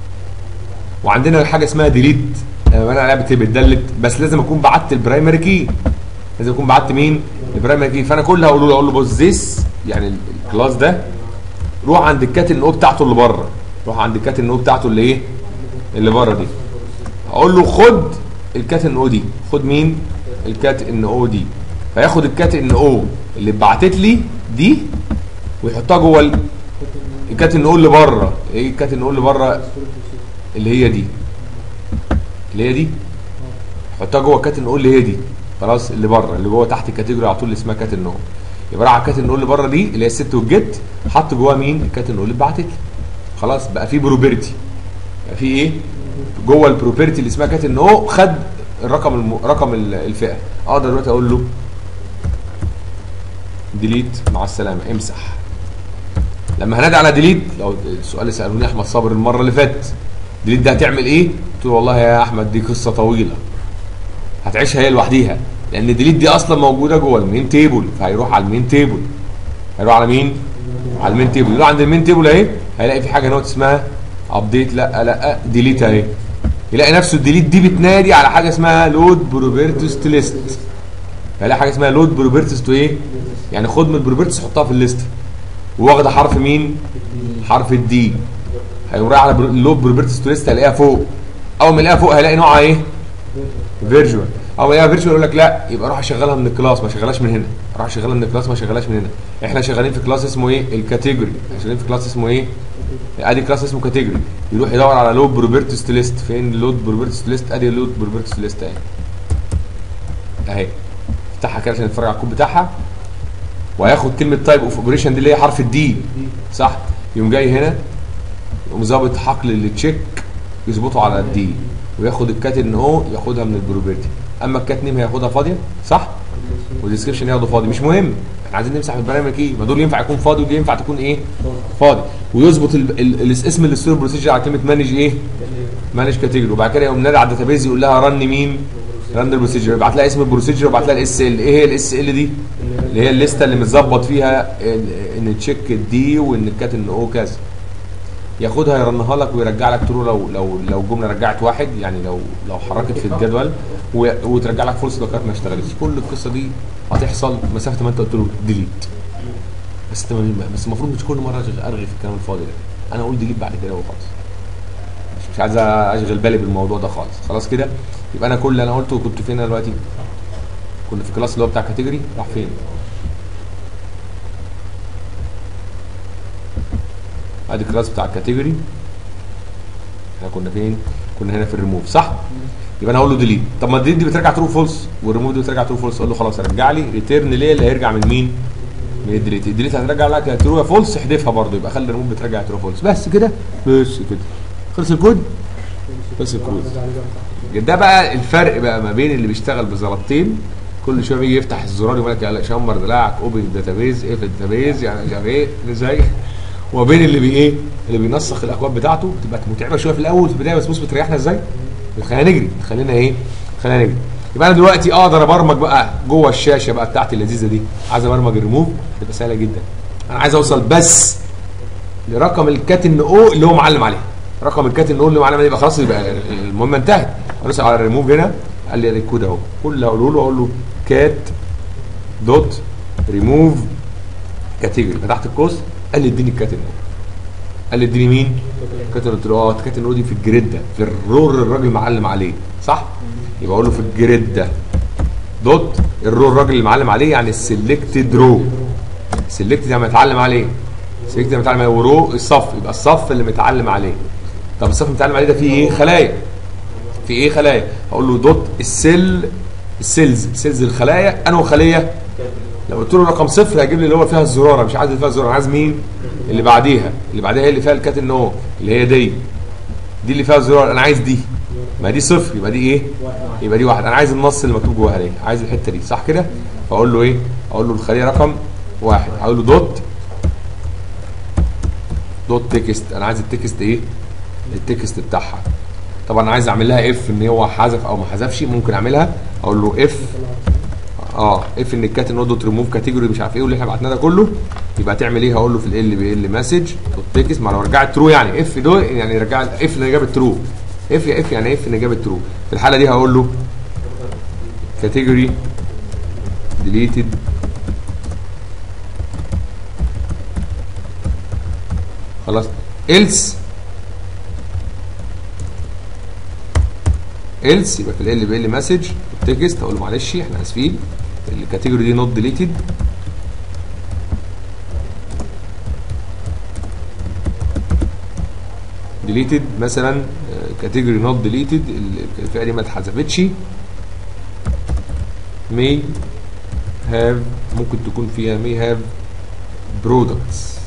وعندنا حاجه اسمها ديليت انا عليها بت- بتدلت بس لازم اكون بعت البرايمري كي لازم اكون بعت مين البرايمري كي فانا كل اللي هقوله له اقول له بص ذيس يعني ال- الكلاس ده روح عند الكات ان او بتاعته اللي بره روح عند الكات ان او بتاعته اللي ايه اللي بره دي اقول له خد الكات ان او دي خد مين الكات ان او دي فياخد الكات ان او اللي اتبعتت لي دي ويحطها جوه ال- الكات ان او اللي بره ايه الكات ان او اللي بره اللي هي دي اللي هي دي حطها جوه كات ان او اللي هي دي خلاص اللي بره اللي جوه تحت الكاتيجوري على طول اللي اسمها كات ان او يبقى راح على الكات ان او اللي بره دي اللي هي الست والجيت حط جواها مين الكات ان او اللي اتبعتت لي خلاص بقى في بروبرتي بقى في ايه جوه البروبرتي اللي اسمها كات ان او خد الرقم الم... رقم ال- الفئه اقدر دلوقتي اقول له ديليت مع السلامه امسح لما هنادي على ديليت لو السؤال اللي سالوني احمد صابر المره اللي فاتت ديليت ده هتعمل ايه؟ قلت له والله يا احمد دي قصه طويله هتعيشها هي لوحديها لان ديليت دي اصلا موجوده جوه المين تيبل فهيروح على المين تيبل هيروح على مين؟ على المين تيبل يروح عند المين تيبل اهي هيلاقي في حاجه نوت اسمها ابديت لا لا ديليت اهي يلاقي نفسه الديليت دي بتنادي على حاجه اسمها لود بروبرتس تو ليست هيلاقي حاجه اسمها لود بروبرتس تو ايه؟ يعني خد من البروبرتس حطها في الليست واخده حرف مين؟ حرف الدي هيقوم رايح على برو- اللود بروبرتس تو ليست هيلاقيها فوق اول ما يلاقيها فوق هيلاقي نوعها ايه؟ فيرجوال اول ما يلاقيها فيرجوال يقول لك لا يبقى روح اشغلها من الكلاس ما شغلهاش من هنا روح اشغلها من الكلاس ما شغلهاش من هنا احنا شغالين في كلاس اسمه ايه؟ الكاتيجوري احنا شغالين في كلاس اسمه ايه؟ ادي كلاس اسمه كاتيجوري يروح يدور على لود بروبرتس تو ليست فين اللود بروبرتس تو ليست ادي اللود بروبرتس تو ليست اهي اهي افتحها كده عشان نتفرج على الكود بتاعها وهياخد كلمه تايب اوف اوبريشن دي اللي هي حرف الدي صح يقوم جاي هنا يقوم ظابط حقل التشيك يظبطه على الدي وياخد الكات ان او ياخدها من البروبرتي اما الكات نيم هياخدها فاضيه صح والديسكربشن ياخده فاضي مش مهم احنا عايزين نمسح البرنامج ايه ما دول ينفع يكون فاضي ودي ينفع تكون ايه فاضي ويظبط ال- ال- ال- اسم الستور بروسيجر على كلمه مانج ايه مانج كاتيجوري وبعد كده يقوم نادي على الداتابيز يقول لها رن مين رن البروسيجر يبعت لها اسم البروسيجر ويبعت لها الاس ال ايه هي الاس ال دي اللي هي الليسته اللي متظبط فيها ال- ان تشيك دي وان الكات ان او كذا ياخدها يرنها لك ويرجع لك ترو لو لو لو الجمله رجعت واحد يعني لو لو حركت في الجدول و- وترجع لك فولس لو كانت ما اشتغلتش كل القصه دي هتحصل مسافه ما انت قلت له ديليت بس انت ما- بس المفروض مش كل مره أشغل- ارغي في الكلام الفاضي ده انا اقول ديليت بعد كده وخلاص مش, مش عايز اشغل بالي بالموضوع ده خالص خلاص كده يبقى انا كل اللي انا قلته كنت فين أنا دلوقتي كنا في الكلاس اللي هو بتاع كاتيجوري راح فين ادي الكلاس بتاع الكاتيجوري احنا كنا فين كنا هنا في الريموف صح يبقى انا هقول له ديليت طب ما الديليت دي بترجع ترو فولس والريموف دي بترجع ترو فولس اقول له خلاص رجع لي ريتيرن ليه اللي هيرجع من مين من الديليت الديليت هترجع لك يا ترو يا فولس احذفها برضه يبقى خلي الريموف بترجع ترو فولس بس كده بس كده خلص الكود بس الكود ده بقى الفرق بقى ما بين اللي بيشتغل بزلطتين كل شويه بيجي يفتح الزرار يقول لك يلا شمر دراعك اوبن داتابيز اف الداتابيز يعني مش عارف ايه ازاي وبين اللي بي ايه اللي بينسخ الاكواد بتاعته بتبقى متعبه شويه في الاول في البدايه بس بص بتريحنا ازاي بتخلينا نجري بتخلينا ايه خلينا نجري يبقى انا دلوقتي اقدر ابرمج بقى جوه الشاشه بقى بتاعتي اللذيذه دي عايز ابرمج الريموف تبقى سهله جدا انا عايز اوصل بس لرقم الكاتن او اللي هو معلم عليه رقم الكاتن او اللي معلم عليه يبقى خلاص يبقى المهمه انتهت ادوس على الريموف هنا قال لي الكود اهو كل اللي هقوله له اقول له كات دوت ريموف كاتيجوري فتحت القوس قال لي اديني الكاتن او قال لي اديني مين؟ كاتن قلت له اه كاتن او دي في الجريد ده في الرور الراجل معلم عليه صح؟ يبقى اقول له في الجريد ده دوت الرو الراجل اللي معلم عليه يعني السلكتد رو سلكتد يعني متعلم عليه سلكتد يعني متعلم عليه ورو الصف يبقى الصف اللي متعلم عليه طب الصف اللي متعلم عليه ده فيه ايه خلايا في ايه خلايا هقول له دوت السيل السيلز سيلز الخلايا انه خليه لو قلت له رقم صفر هيجيب لي اللي هو فيها الزراره مش عايز اللي فيها الزراره عايز مين اللي بعديها اللي بعديها هي اللي فيها الكاتن نو اللي هي دي دي اللي فيها الزرار انا عايز دي ما دي صفر يبقى دي ايه يبقى دي واحد انا عايز النص اللي مكتوب جواها دي عايز الحته دي صح كده فاقول له ايه اقول له الخليه رقم واحد هقول له دوت دوت تكست انا عايز التكست ايه التكست بتاعها طبعا عايز اعمل لها اف ان هو حذف او ما حذفش ممكن اعملها اقول له اف اه اف ان الكات نود دوت ريموف كاتيجوري مش عارف ايه واللي احنا بعتناه ده كله يبقى تعمل ايه هقول له في ال بي ال مسج دوت تكست ما لو رجعت ترو يعني اف دو يعني رجع اف اللي جابت ترو اف يا اف يعني اف اللي جابت ترو في الحاله دي هقول له كاتيجوري ديليتد خلاص else else يبقى في ال بي ال مسج تكست هقول له معلش احنا اسفين الكاتيجوري دي نوت ديليتد ديليتد مثلا كاتيجوري نوت ديليتد الفئه دي ما اتحذفتش may have ممكن تكون فيها may have products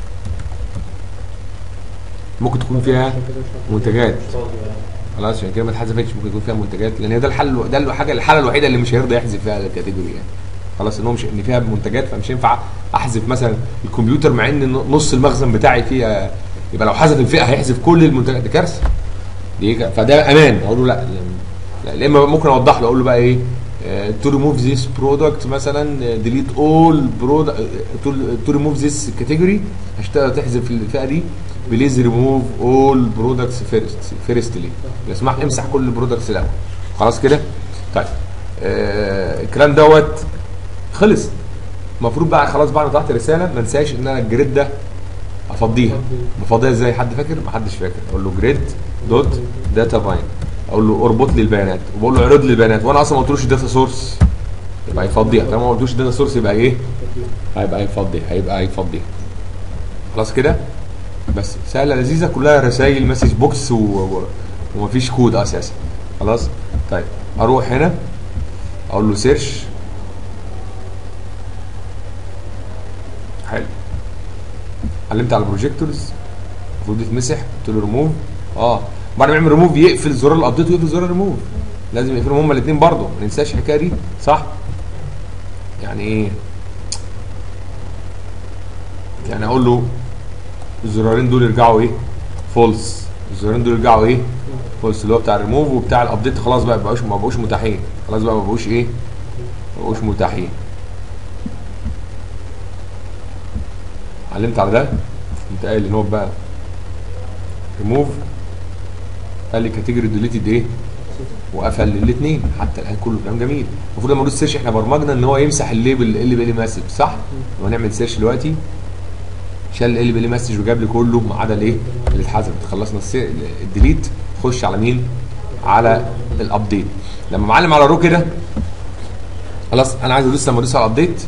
ممكن تكون فيها منتجات خلاص عشان كده ما اتحذفتش ممكن يكون فيها منتجات لان هي ده الحل ده الحاجه الحاله الوحيده اللي مش هيرضى يحذف فيها الكاتيجوري يعني خلاص ان هو مش ان فيها منتجات فمش ينفع احذف مثلا الكمبيوتر مع ان نص المخزن بتاعي فيها يبقى لو حذف الفئه هيحذف كل المنتجات دي كارثه دي ك- فده امان اقول له لا لا لا اما ممكن اوضح له اقول له بقى ايه تو ريموف ذيس برودكت مثلا ديليت اول برودكت تو ريموف ذيس كاتيجوري هشتغل تحذف الفئه دي بليز ريموف اول برودكتس فيرست فيرستلي يسمح امسح كل البرودكتس الاول خلاص كده طيب آه الكلام دوت خلص المفروض بقى خلاص بعد ما طلعت رساله ما انساش ان انا الجريد ده افضيها بفضيها ازاي حد فاكر ما حدش فاكر اقول له جريد دوت داتا فاين اقول له اربط لي البيانات وبقول له اعرض لي البيانات وانا اصلا ما قلتلوش داتا سورس يبقى هيفضيها طالما ما قلتلوش داتا سورس يبقى ايه هيبقى هيفضيها هيبقى هيفضيها خلاص كده بس سهله لذيذه كلها رسائل مسج بوكس و... و... ومفيش كود اساسا خلاص طيب اروح هنا اقول له سيرش حلو علمت على البروجيكتورز المفروض يتمسح قلت له ريموف اه بعد ما يعمل ريموف يقفل زرار الابديت ويقفل زرار الريموف لازم يقفلهم هما الاثنين برضه ما ننساش الحكايه دي صح يعني ايه يعني اقول له الزرارين دول يرجعوا ايه فولس الزرارين دول يرجعوا ايه فولس اللي هو بتاع الريموف وبتاع الابديت خلاص بقى ما بقوش ما بقوش متاحين خلاص بقى ما بقوش ايه ما بقوش متاحين علمت على ده انت قايل ان هو بقى ريموف قال لي كاتيجوري ديليتد ايه وقفل الاثنين حتى الان كله كلام جميل المفروض لما ندوس سيرش احنا برمجنا ان هو يمسح الليبل اللي بيلي مسج صح لما نعمل سيرش دلوقتي شال اللي بيلي مسج وجاب لي كله ما عدا الايه اللي اتحذف خلصنا السي- الديليت خش على مين على الابديت لما معلم على رو كده خلاص انا عايز ادوس لما ادوس على الابديت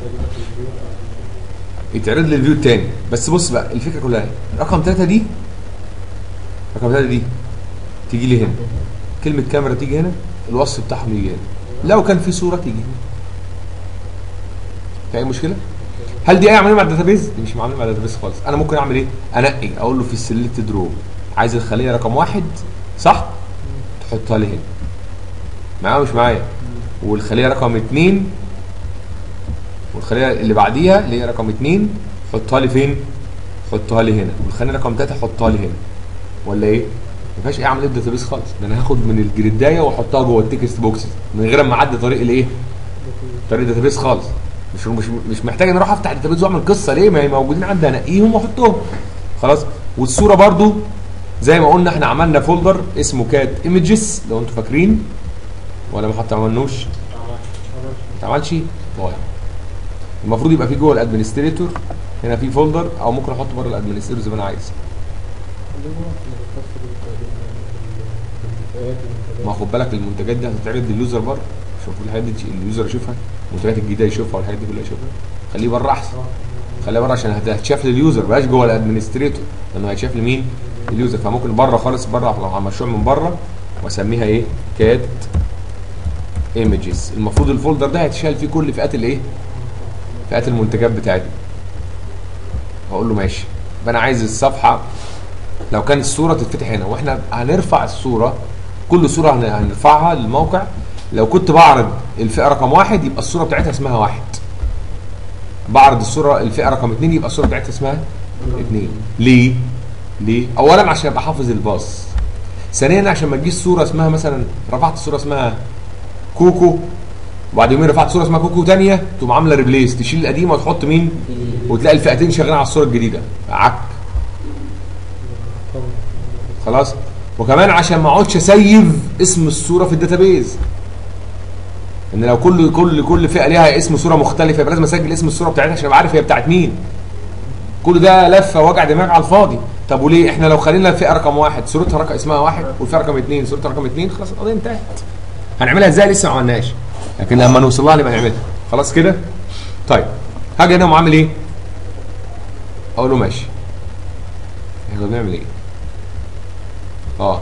يتعرض لي الفيو التاني بس بص بقى الفكره كلها إيه؟ رقم 3 دي رقم 3 دي تيجي لي هنا كلمه كاميرا تيجي هنا الوصف بتاعهم يجي هنا لو كان في صوره تيجي هنا في اي مشكله هل دي اي عمليه مع الداتابيز؟ دي مش عمليه مع الداتابيز خالص انا ممكن اعمل ايه؟ انقي اقول له في السيلكتد رو عايز الخليه رقم واحد صح؟ تحطها لي هنا معايا ولا مش معايا؟ والخليه رقم اثنين والخليه اللي بعديها اللي هي رقم اثنين حطها لي فين؟ حطها لي هنا والخليه رقم ثلاثه حطها لي هنا ولا ايه؟ ما فيهاش اي عمليه داتابيز خالص ده انا هاخد من الجريدايه واحطها جوه التكست بوكسز من غير ما اعدي طريق الايه؟ طريق داتابيز خالص مش مش مش محتاج ان اروح افتح الداتابيز واعمل قصه ليه؟ ما هي موجودين عندي انقيهم واحطهم خلاص والصوره برضو زي ما قلنا احنا عملنا فولدر اسمه كات ايمجز لو انتوا فاكرين ولا ما حتى عملنوش؟ ما اتعملش؟ طيب المفروض يبقى في جوه الادمنستريتور هنا في فولدر او ممكن احطه بره الادمنستريتور زي ما انا عايز ما خد بالك المنتجات دي هتتعرض لليوزر بره شوف الحاجات دي اليوزر يشوفها المنتجات الجديده يشوفها والحاجات دي كلها يشوفها خليه بره احسن خليها بره عشان هت- هتشاف لليوزر بلاش جوه الادمنستريتور لانه هيتشاف لمين؟ اليوزر فممكن بره خالص بره لو على مشروع من بره واسميها ايه؟ كات ايمجز المفروض الفولدر ده هيتشال فيه كل فئات الايه؟ فئات المنتجات بتاعتي هقول له ماشي يبقى انا عايز الصفحه لو كان الصوره تتفتح هنا واحنا هنرفع الصوره كل صوره هن- هنرفعها للموقع لو كنت بعرض الفئه رقم واحد يبقى الصوره بتاعتها اسمها واحد بعرض الصوره الفئه رقم اثنين يبقى الصوره بتاعتها اسمها اثنين ليه؟ ليه؟ اولا عشان ابقى حافظ الباص ثانيا عشان ما تجيش صوره اسمها مثلا رفعت صوره اسمها كوكو وبعد يومين رفعت صوره اسمها كوكو ثانيه تقوم عامله ريبليس تشيل القديمه وتحط مين؟ وتلاقي الفئتين شغالين على الصوره الجديده عك خلاص وكمان عشان ما اقعدش اسيف اسم الصوره في الداتابيز ان لو كل كل كل فئه ليها اسم صوره مختلفه يبقى لازم اسجل اسم الصوره بتاعتها عشان ابقى عارف هي بتاعت مين كل ده لفه وجع دماغ على الفاضي طب وليه احنا لو خلينا الفئه رقم واحد صورتها رقم اسمها واحد والفئه رقم اثنين صورتها رقم اثنين خلاص القضيه انتهت هنعملها ازاي لسه ما عملناش لكن لما نوصل لها نبقى نعملها خلاص كده طيب هاجي هنا وعامل ايه اقول له ماشي احنا بنعمل ايه اه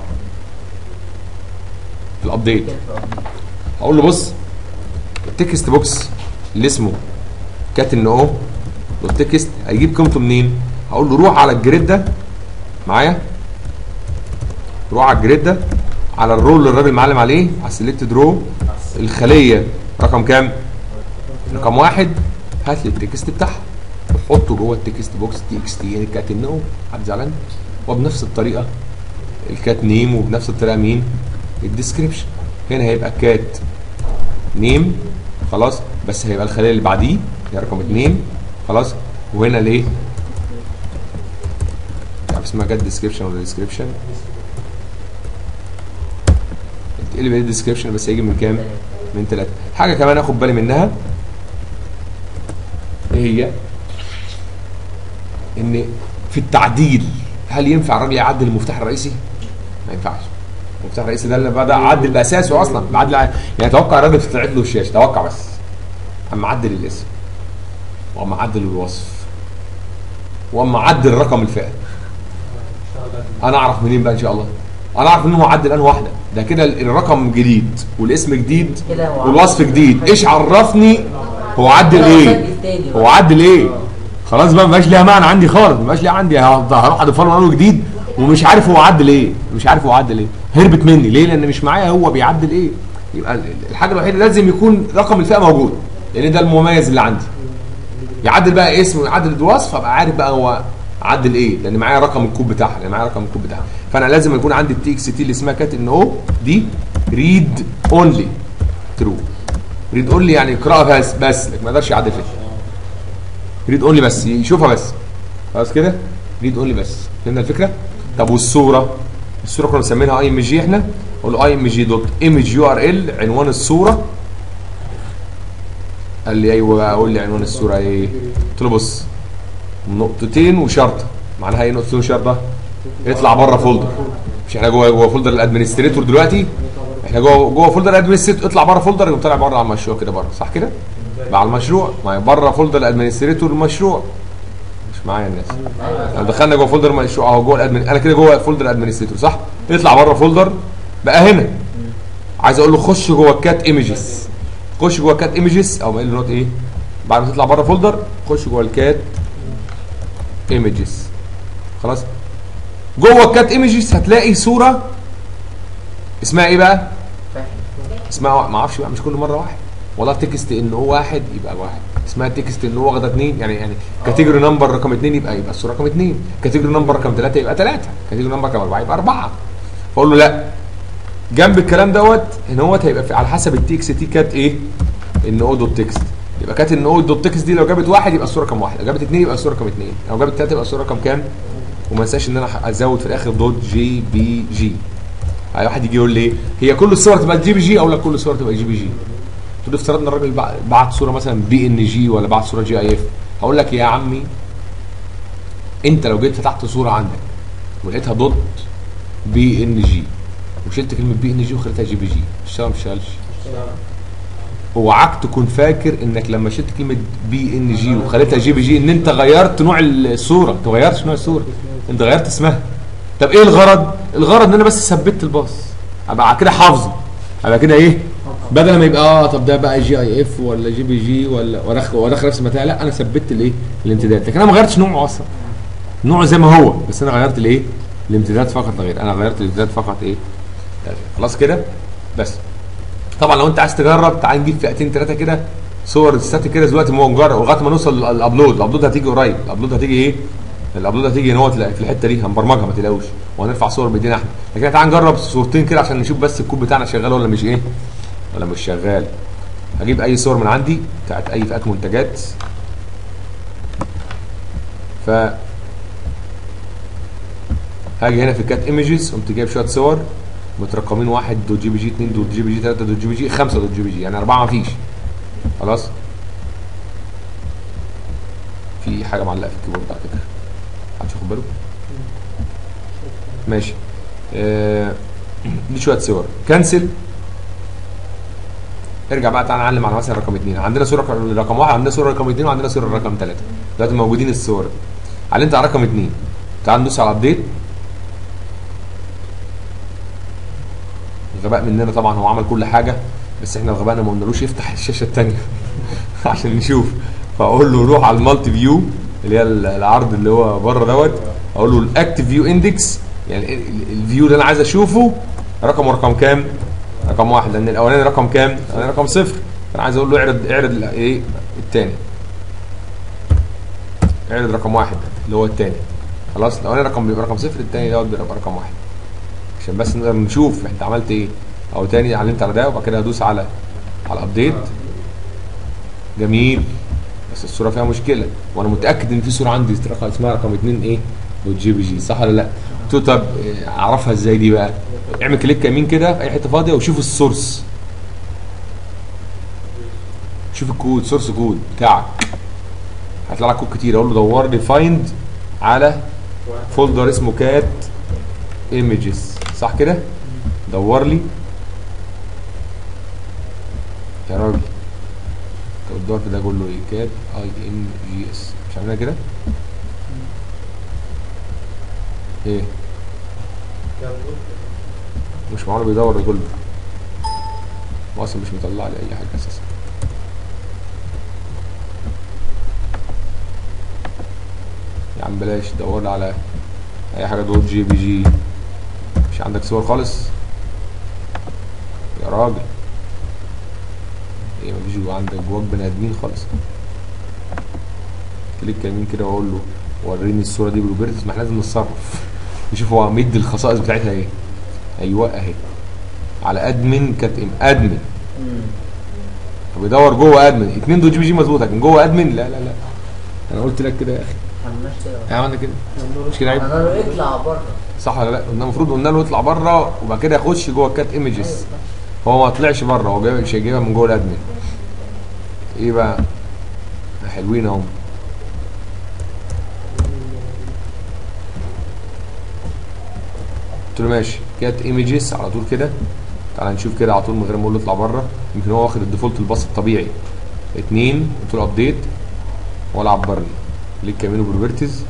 في الابديت هقول له بص التكست بوكس اللي اسمه كات ان او والتكست هيجيب قيمته منين هقول له روح على الجريد ده معايا روح على الجريد ده على الرول اللي الراجل معلم عليه على السلكتد رو الخليه رقم كام رقم واحد هات لي التكست بتاعها وحطه جوه التكست بوكس تي اكس تي يعني كات ان او حد زعلان وبنفس الطريقه الكات نيم وبنفس الطريقه مين الديسكريبشن هنا هيبقى كات نيم خلاص بس هيبقى الخليه اللي بعديه هي رقم اثنين خلاص وهنا ليه مش عارف اسمها جت ديسكريبشن ولا ديسكريبشن تقلب الديسكريبشن بس هيجي من كام؟ من ثلاثة حاجة كمان اخد بالي منها ايه هي؟ ان في التعديل هل ينفع الراجل يعدل المفتاح الرئيسي؟ ما ينفعش المفتاح الرئيسي ده اللي بدا عدل باساسه اصلا بعدل ع- يعني توقع الراجل تتعد له الشاشه توقع بس اما عدل الاسم واما عدل الوصف واما عدل رقم الفئه انا اعرف منين بقى ان شاء الله انا اعرف ان هو عدل انه واحده ده كده ال- الرقم جديد والاسم جديد كده هو والوصف عدل. جديد ايش عرفني هو عدل كده ايه مسجل تاني بقى. هو عدل ايه خلاص بقى مبقاش ليها معنى عندي خالص مبقاش ليها عندي هفضل هروح اضيف له عنه جديد ومش عارف هو عدل ايه مش عارف هو عدل ايه هربت مني ليه لان مش معايا هو بيعدل ايه يبقى ال- الحاجه الوحيده لازم يكون رقم الفئه موجود لان ده المميز اللي عندي يعدل بقى اسم ويعدل الوصف ابقى عارف بقى هو عدل ايه لان معايا رقم الكود بتاعها لان معايا رقم الكود بتاعها فانا لازم يكون عندي التي اكس تي اللي اسمها كات ان او دي ريد اونلي ترو ريد اونلي يعني يقراها بس بس لكن ما يقدرش يعدل فيها ريد اونلي بس يشوفها بس خلاص كده ريد اونلي بس فهمنا الفكره طب والصوره الصوره كنا مسمينها اي ام جي احنا اقول له اي ام جي دوت ايمج يو ار ال عنوان الصوره قال لي ايوه اقول لي عنوان الصوره ايه قلت له بص نقطتين وشرطه معناها ايه نقطتين وشرطه اطلع بره فولدر مش احنا جوه جوه فولدر الادمنستريتور دلوقتي احنا جوه جوه فولدر الادمنستريتور اطلع بره فولدر يقوم طالع بره على المشروع كده بره صح كده مع المشروع ما هي بره فولدر الادمنستريتور المشروع مش معايا الناس لو دخلنا جوه فولدر المشروع اهو جوه الادمن انا كده جوه فولدر الادمنستريتور صح اطلع بره فولدر بقى هنا عايز اقول له خش جوه الكات ايمجز خش جوه كات ايمجز او قايل له نوت ايه بعد ما تطلع بره فولدر خش جوه الكات ايمجز خلاص جوه الكات ايمجز هتلاقي صوره اسمها ايه بقى فاهم اسمها ما اعرفش بقى مش كل مره واحد والله تكست ان هو واحد يبقى واحد اسمها تكست ان هو واخده اثنين يعني يعني كاتيجوري نمبر رقم اثنين يبقى يبقى الصوره رقم اثنين كاتيجوري نمبر رقم ثلاثه يبقى ثلاثه كاتيجوري نمبر رقم اربعه يبقى اربعه فاقول له لا جنب الكلام دوت ان هو هيبقى في على حسب التي اكس تي كات ايه ان او دوت تكست يبقى كات ان او دوت تكست دي لو جابت واحد يبقى الصوره رقم واحد لو جابت اثنين يبقى الصوره رقم اثنين لو جابت ثلاثه يبقى الصوره رقم كام وما انساش ان انا ازود في الاخر دوت جي بي جي اي واحد يجي يقول لي هي كل الصور تبقى جي بي جي او لا كل الصور تبقى جي بي جي تقول لي افترضنا الراجل بع- بعت صوره مثلا بي ان جي ولا بعت صوره جي اي اف هقول لك يا عمي انت لو جيت فتحت صوره عندك ولقيتها دوت بي ان جي وشلت كلمه بي ان جي وخليتها جي بي جي تشتغل ما تشتغلش اوعاك تكون فاكر انك لما شلت كلمه بي ان جي وخليتها جي بي جي ان انت غيرت نوع الصوره انت ما غيرتش نوع الصوره انت غيرت اسمها طب ايه الغرض الغرض ان انا بس ثبت الباص ابقى كده حافظه ابقى كده ايه بدل ما يبقى اه طب ده بقى جي اي اف ولا جي بي جي ولا وادخل وادخل نفس المتاع لا انا ثبت الايه الامتداد لكن انا ما غيرتش نوعه اصلا نوعه زي ما هو بس انا غيرت الايه الامتداد فقط لا غير انا غيرت الامتداد فقط ايه لا غير. خلاص كده بس طبعا لو انت عايز تجرب تعال نجيب فئتين ثلاثه كده صور ستاتيك كده دلوقتي ما هو نجرب لغايه ما نوصل للابلود الابلود هتيجي قريب الابلود هتيجي ايه الابلود هتيجي ان هو تلاقي في الحته دي هنبرمجها ما تقلقوش وهنرفع صور بايدينا احنا لكن تعال نجرب صورتين كده عشان نشوف بس الكود بتاعنا شغال ولا مش ايه ولا مش شغال هجيب اي صور من عندي بتاعت اي فئات منتجات ف هاجي هنا في كات ايمجز قمت جايب شويه صور مترقمين واحد دوت جي بي جي 2 دوت جي بي جي 3 دوت جي بي جي 5 دوت جي بي جي يعني اربعه ما فيش خلاص في حاجه معلقه في الكيبورد على فكره محدش واخد باله ماشي آه، دي شويه صور كنسل ارجع بقى تعالى نعلم على مثلا رقم اثنين عندنا صوره رقم- رقم واحد عندنا صوره رقم اثنين وعندنا صوره رقم ثلاثه دلوقتي موجودين الصور علمت على رقم اثنين تعال ندوس على ابديت الغباء مننا طبعا هو عمل كل حاجه بس احنا الغباء ما قلنالوش يفتح الشاشه الثانيه عشان نشوف فاقول له روح على المالتي فيو اللي هي ال- العرض اللي هو بره دوت اقول له الاكتف فيو اندكس يعني ال- ال- الفيو اللي انا عايز اشوفه رقمه رقم كام؟ رقم واحد لان الاولاني رقم كام؟ الاولاني رقم صفر فانا عايز اقول له اعرض اعرض ال- ايه الثاني اعرض رقم واحد اللي هو الثاني خلاص الاولاني رقم بيبقى رقم صفر الثاني دوت بيبقى رقم واحد عشان بس نقدر نشوف انت عملت ايه او تاني علمت على ده وبعد كده هدوس على على ابديت جميل بس الصوره فيها مشكله وانا متاكد ان في صوره عندي رقم اسمها رقم 2 ايه دوت جي بي جي صح ولا لا قلت له طب إيه، اعرفها ازاي دي بقى اعمل كليك يمين كده في اي حته فاضيه وشوف السورس شوف الكود سورس كود بتاعك هيطلع لك كود كتير اقول له دور لي فايند على فولدر اسمه كات ايمجز صح كده دور لي يا راجل طب الدور في ده قول له ايه كات اي ام جي اس مش عاملها كده ايه مش معقول بيدور يقول له هو اصلا مش مطلع لي اي حاجه اساسا يا عم بلاش دور لي على اي حاجه دوت جي بي جي مش عندك صور خالص يا راجل ايه مفيش جوا عندك جواك بني ادمين خالص كليك يمين كده واقول له وريني الصوره دي بروبرتيز ما احنا لازم نتصرف نشوف هو مدي الخصائص بتاعتها ايه ايوه اهي على ادمن كانت ادمن مم. فبيدور جوه ادمن اتنين دوت جي بي جي مظبوطه لكن جوه ادمن لا لا لا انا قلت لك كده يا اخي عملناش كده ايه عملنا كده مش كده عيب انا له اطلع بره صح ولا لا قلنا المفروض قلنا له يطلع بره وبعد كده يخش جوه الكات ايمجز هو ما طلعش بره هو جايب مش هيجيبها من جوه الادمن ايه بقى حلوين اهم قلت له ماشي كات ايمجز على طول كده تعالى نشوف كده على طول من غير ما اقول له اطلع بره يمكن هو واخد الديفولت الباص الطبيعي اتنين قلت له ابديت ولا عبرني كليك يمين بروبرتيز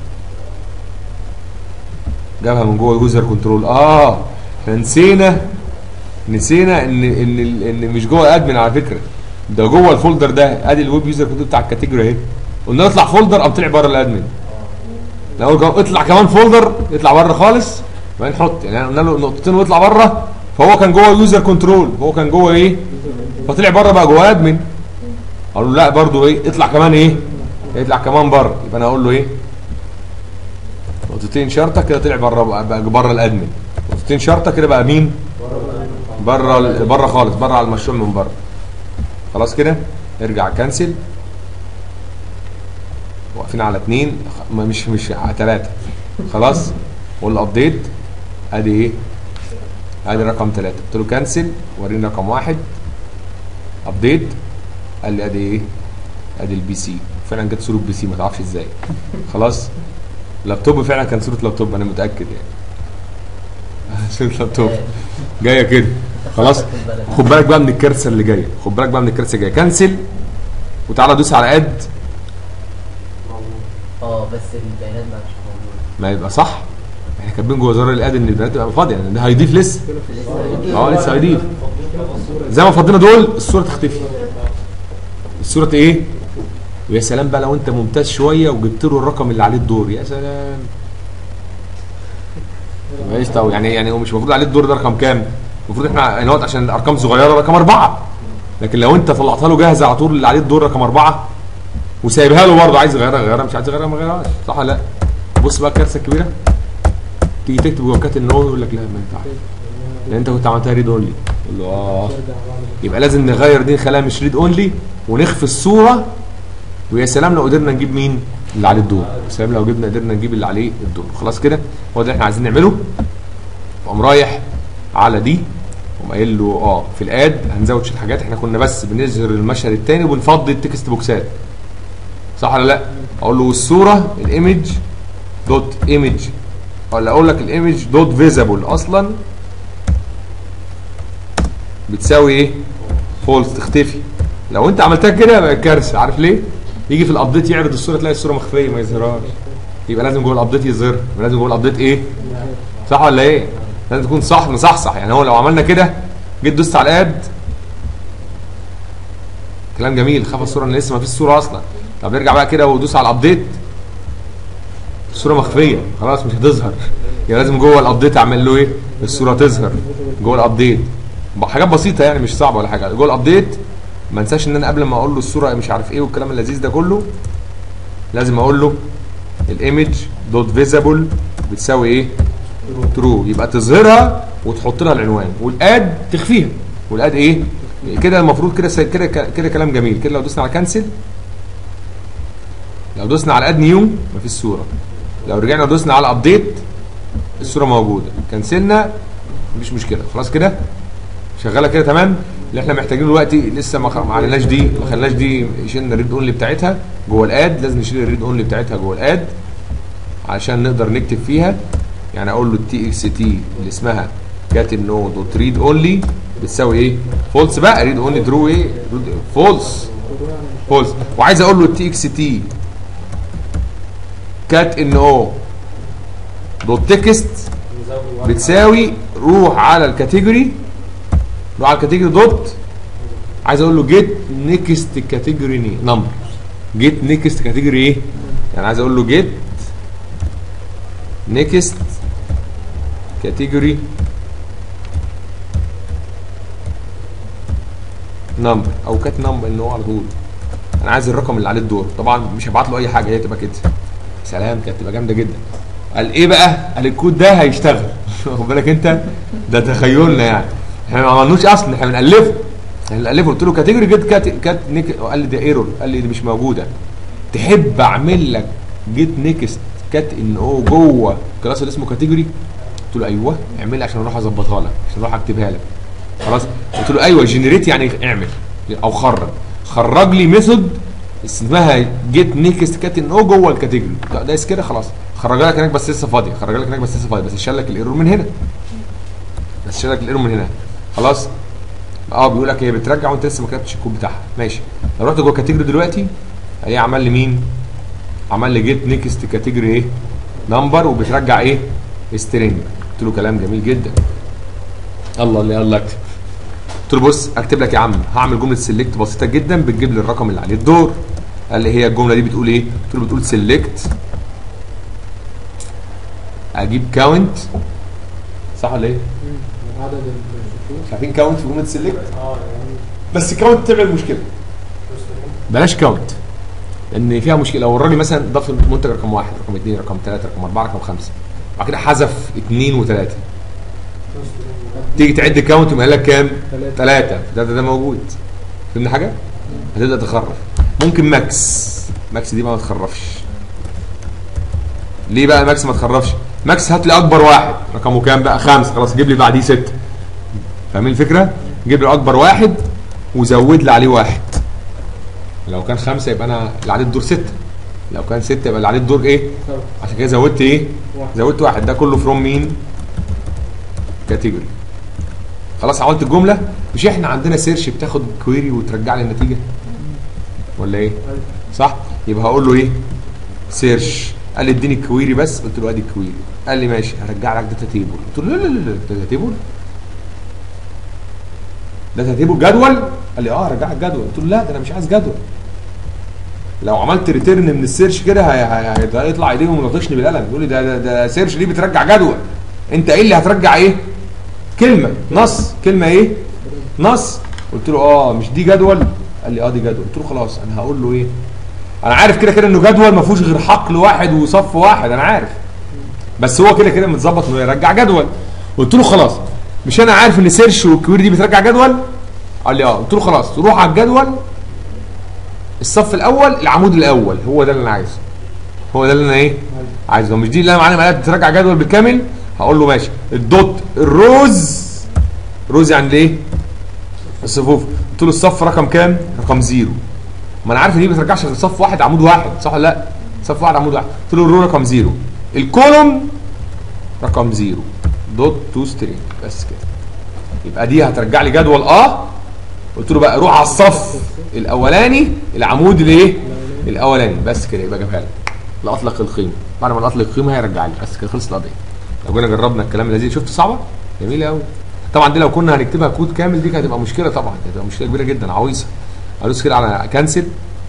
جابها من جوه يوزر كنترول اه احنا نسينا نسينا ان ان ان مش جوه ادمن على فكره ده جوه الفولدر ده ادي الويب يوزر كود بتاع الكاتيجوري اهي قلنا له اطلع فولدر قام طلع بره الادمن لو قلنا اطلع كمان فولدر يطلع بره خالص وبعدين نحط يعني قلنا له نقطتين ويطلع بره فهو كان جوه يوزر كنترول هو كان جوه ايه فطلع بره بقى جوه ادمن اقول له لا برضه ايه اطلع كمان ايه يطلع كمان بره يبقى انا اقول له ايه نقطتين شرطه كده طلع بره بقى, بقى بره الادمن نقطتين شرطه كده بقى مين بره ال- بره خالص بره على المشروع من بره خلاص كده ارجع كنسل واقفين على اتنين خ- ما مش مش على تلاته خلاص قول ابديت ادي ايه ادي رقم تلاته قلت له كنسل وريني رقم واحد ابديت قال لي ادي ايه ادي البي سي فعلا جت صوره بي سي ما تعرفش ازاي خلاص لابتوب فعلا كان صوره لابتوب انا متاكد يعني صوره لابتوب جايه كده خلاص خد بالك بقى من الكارثه اللي جايه خد بالك بقى من الكارثه اللي جايه كنسل وتعالى دوس على اد اه بس البيانات ما مش موجوده ما يبقى صح احنا كاتبين جوه زرار الاد ان البيانات تبقى فاضيه يعني ده هيضيف لسه اه لسه هيضيف زي ما فضينا دول الصوره تختفي الصوره ايه ويا سلام بقى لو انت ممتاز شويه وجبت له الرقم اللي عليه الدور يا سلام ماشي طب يعني يعني هو مش المفروض عليه الدور ده رقم كام المفروض احنا يعني هو عشان الارقام صغيره رقم اربعه لكن لو انت طلعتها له جاهزه على طول اللي عليه الدور رقم اربعه وسايبها له برضه عايز يغيرها يغيرها مش عايز يغيرها ما يغيرهاش صح ولا لا بص بقى الكارثه الكبيره تيجي تكتب جوه كات ان هو يقول لك لا ما ينفعش لان انت كنت عملتها ريد اونلي تقول له اه يبقى لازم نغير دي نخليها مش ريد اونلي ونخفي الصوره ويا سلام لو قدرنا نجيب مين اللي عليه الدور يا سلام لو جبنا قدرنا نجيب اللي عليه الدور خلاص كده هو ده اللي احنا عايزين نعمله وقام رايح على دي وقام قايل له اه في الاد هنزود شويه حاجات احنا كنا بس بنظهر المشهد الثاني وبنفضي التكست بوكسات صح ولا لا اقول له والصوره الايمج دوت ايمج ولا اقول لك الايمج دوت فيزابل اصلا بتساوي ايه فولس تختفي لو انت عملتها كده يبقى كارثه عارف ليه يجي في الابديت يعرض الصوره تلاقي الصوره مخفيه ما يظهرهاش يبقى لازم جوه الابديت يظهر يبقى لازم جوه الابديت ايه صح ولا ايه لازم تكون صح مصحصح يعني هو لو عملنا كده جيت دوست على الاد كلام جميل خاف الصوره ان لسه ما فيش صوره اصلا طب نرجع بقى كده ودوس على الابديت الصوره مخفيه خلاص مش هتظهر يبقى لازم جوه الابديت اعمل له ايه الصوره تظهر جوه الابديت حاجات بسيطه يعني مش صعبه ولا حاجه جوه الابديت ما انساش ان انا قبل ما اقول له الصوره مش عارف ايه والكلام اللذيذ ده كله لازم اقول له الايمج دوت فيزابل بتساوي ايه ترو يبقى تظهرها وتحط لها العنوان والاد تخفيها والاد ايه كده المفروض كده س- كده كده كلام جميل كده لو دوسنا على كنسل لو دوسنا على اد نيو مفيش صوره لو رجعنا دوسنا على ابديت الصوره موجوده كنسلنا مفيش مشكله خلاص كده شغاله كده تمام اللي احنا محتاجينه دلوقتي لسه ما خ- ما عملناش دي ما خلناش دي شلنا الريد اونلي بتاعتها جوه الاد لازم نشيل الريد اونلي بتاعتها جوه الاد عشان نقدر نكتب فيها يعني اقول له التي اكس تي اللي اسمها جات النو دوت ريد اونلي بتساوي ايه فولس بقى ريد اونلي درو ايه فولس فولس وعايز اقول له التي اكس تي كات ان او دوت تكست بتساوي روح على الكاتيجوري روح على الكاتيجوري دوت عايز اقول له جيت نيكست كاتيجوري نمبر جيت نيكست كاتيجوري ايه يعني عايز اقول له جيت نيكست كاتيجوري نمبر او كات نمبر ان هو على طول انا عايز الرقم اللي عليه الدور طبعا مش هبعت له اي حاجه هي تبقى كده سلام كانت تبقى جامده جدا قال ايه بقى قال الكود ده هيشتغل واخد بالك انت ده تخيلنا يعني احنا ما عملناش اصلا احنا بنالفه احنا بنالفه قلت له كاتيجوري جيت كات كات نيك قال لي ده ايرور قال لي دي مش موجوده تحب اعمل لك جيت نيكست كات ان او جوه الكلاس اللي اسمه كاتيجوري قلت له ايوه اعمل لي عشان اروح اظبطها لك عشان اروح اكتبها لك خلاص قلت له ايوه جنريت يعني اعمل او خرج خرج لي ميثود اسمها جيت نيكست كات ان او جوه الكاتيجوري ده كده خلاص خرج لك هناك بس لسه فاضيه خرج لك هناك بس لسه فاضيه بس شال لك الايرور من هنا بس شال لك الايرور من هنا خلاص اه بيقول لك هي بترجع وانت لسه ما كتبتش الكود بتاعها ماشي لو رحت جوه الكاتيجوري دلوقتي هي عمل لي مين عمل لي جيت نيكست كاتيجوري ايه نمبر وبترجع ايه سترينج قلت له كلام جميل جدا الله اللي يلا اكتب قلت له بص اكتب لك يا عم هعمل جمله سيلكت بسيطه جدا بتجيب لي الرقم اللي عليه الدور قال لي هي الجمله دي بتقول ايه قلت له بتقول سيلكت اجيب كاونت صح ولا ايه مم. عدد الشخوص مش عارفين كاونت في جمله سيلكت اه يعني بس كاونت تعمل مشكله بلاش كاونت لان فيها مشكله لو الراجل مثلا ضاف المنتج رقم واحد رقم اثنين رقم ثلاثه رقم اربعه رقم خمسه بعد كده حذف اثنين وثلاثه تيجي تعد كاونت يبقى لك كام؟ ثلاثة. ثلاثه ده ده موجود فهمنا حاجه؟ هتبدا تخرف ممكن ماكس ماكس دي بقى ما تخرفش ليه بقى ماكس ما تخرفش؟ ماكس هات لي اكبر واحد رقمه كام بقى؟ خمسه خلاص جيب لي بعديه سته فاهمين الفكره؟ جيب لي اكبر واحد وزود لي عليه واحد لو كان خمسه يبقى انا اللي عليه الدور سته لو كان سته يبقى اللي عليه الدور ايه؟ سوا عشان كده زودت ايه؟ واحد. زودت واحد ده كله فروم مين؟ كاتيجوري خلاص عملت الجمله مش احنا عندنا سيرش بتاخد كويري وترجع لي النتيجه ولا ايه؟ أيوة. صح؟ يبقى هقول له ايه؟ سيرش قال لي اديني الكويري بس قلت له ادي الكويري قال لي ماشي هرجع لك داتا تيبل قلت له لا لا لا لا داتا تيبل داتا تيبل جدول قال لي اه رجع لك جدول قلت له لا ده انا مش عايز جدول لو عملت ريتيرن من السيرش كده هي- هي- هي- هيطلع ايديهم ونطشني بالقلم يقول لي ده ده, ده سيرش ليه بترجع جدول انت ايه اللي هترجع ايه كلمه نص كلمه ايه نص قلت له اه مش دي جدول قال لي اه دي جدول قلت له خلاص انا هقول له ايه انا عارف كده كده انه جدول ما فيهوش غير حقل واحد وصف واحد انا عارف بس هو كده كده متظبط انه يرجع جدول قلت له خلاص مش انا عارف ان سيرش والكويري دي بترجع جدول قال لي اه قلت له خلاص روح على الجدول الصف الاول العمود الاول هو ده اللي انا عايزه هو ده اللي انا ايه عايزه مش دي اللي انا معلم عليها بترجع جدول بالكامل هقول له ماشي الدوت الروز روز يعني ايه الصفوف قلت له الصف رقم كام رقم زيرو ما انا عارف ان دي ما بترجعش غير صف واحد عمود واحد صح ولا لا صف واحد عمود واحد قلت له الرو رقم زيرو الكولوم رقم زيرو دوت تو سترينج بس كده يبقى دي هترجع لي جدول اه قلت له بقى روح على الصف الاولاني العمود الايه الاولاني بس كده يبقى جابها لك لاطلق القيمه بعد ما اطلق القيمه هيرجع لي بس كده خلصت القضيه لو جينا جربنا الكلام اللذيذ شفت صعبه جميله قوي طبعا دي لو كنا هنكتبها كود كامل دي كانت هتبقى مشكله طبعا كانت هتبقى مشكله كبيره جدا عويصه ادوس كده على كانسل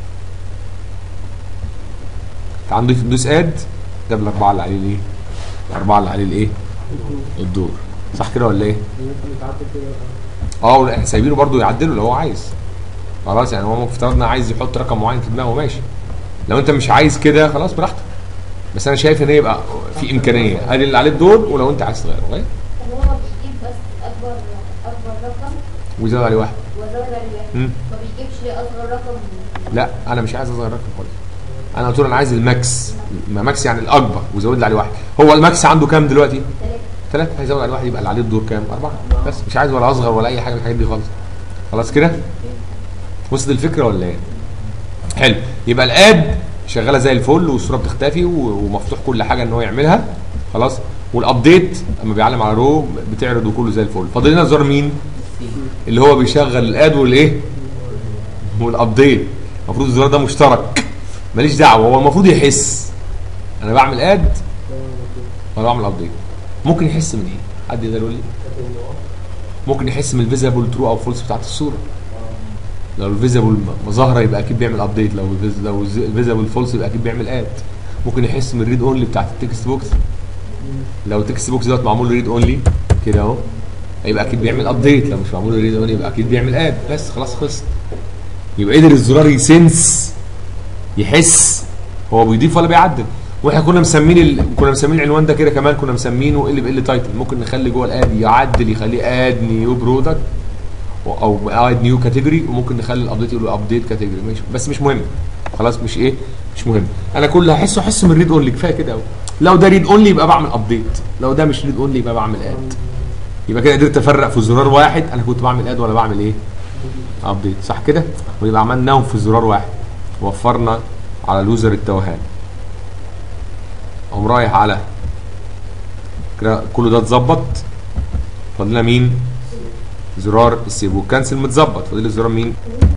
تعال نضيف ندوس اد جاب الاربعه اللي عليه الايه الاربعه اللي عليه الايه الدور صح كده ولا ايه ممكن يتعدل كده اه ولا احنا سايبينه برضه يعدله لو هو عايز خلاص يعني هو افترضنا عايز يحط رقم معين في دماغه ماشي لو انت مش عايز كده خلاص براحتك بس انا شايف ان هي يبقى في امكانيه ادي اللي عليه الدور ولو انت عايز تغيره غير طب هو بيجيب بس اكبر اكبر رقم ويزود عليه واحد وزود عليه مم. ما بيجيبش اصغر رقم لا انا مش عايز اصغر رقم خالص انا قلت له انا عايز الماكس ما ماكس يعني الاكبر وزود لي عليه واحد هو الماكس عنده كام دلوقتي ثلاثة ثلاثة هيزود على واحد يبقى اللي عليه الدور كام؟ أربعة بس مش عايز ولا أصغر ولا أي حاجة من الحاجات دي خالص خلاص كده؟ وصلت الفكرة ولا إيه؟ حلو يبقى الآد شغالة زي الفل والصورة بتختفي و- ومفتوح كل حاجة إن هو يعملها خلاص والأبديت أما بيعلم على رو بتعرض وكله زي الفل فاضل لنا زرار مين؟ اللي هو بيشغل الآد والإيه؟ والأبديت المفروض الزرار ده مشترك ماليش دعوة هو المفروض يحس أنا بعمل آد وأنا بعمل أبديت ممكن يحس من إيه؟ حد يقدر يقول لي؟ ممكن يحس من الفيزابل ترو او فولس بتاعت الصوره لو الفيزابل ظاهره يبقى اكيد بيعمل ابديت لو الفيز- لو الفيزابل فولس يبقى اكيد بيعمل اد ممكن يحس من الريد اونلي بتاعت التكست بوكس لو التكست بوكس دوت معمول ريد اونلي كده اهو يبقى اكيد بيعمل ابديت لو مش معمول ريد اونلي يبقى اكيد بيعمل اد بس خلاص خلص يبقى قدر الزرار يسنس يحس هو بيضيف ولا بيعدل واحنا كنا مسمين ال... كنا مسمين العنوان ده كده كمان كنا مسمينه ال ال تايتل ممكن نخلي جوه الاد يعدل يخليه اد نيو برودكت او اد نيو كاتيجوري وممكن نخلي الابديت يقول ابديت كاتيجوري ماشي بس مش مهم خلاص مش ايه مش مهم انا كل اللي هحسه احسه من ريد اونلي كفايه كده قوي لو ده ريد اونلي يبقى بعمل ابديت لو ده مش ريد اونلي يبقى بعمل اد يبقى كده قدرت افرق في زرار واحد انا كنت بعمل اد ولا بعمل ايه ابديت صح كده ويبقى عملناهم في زرار واحد وفرنا على اليوزر التوهان قوم رايح على كده كل ده اتظبط فاضل لنا مين زرار السيف والكنسل متظبط فاضل لي زرار مين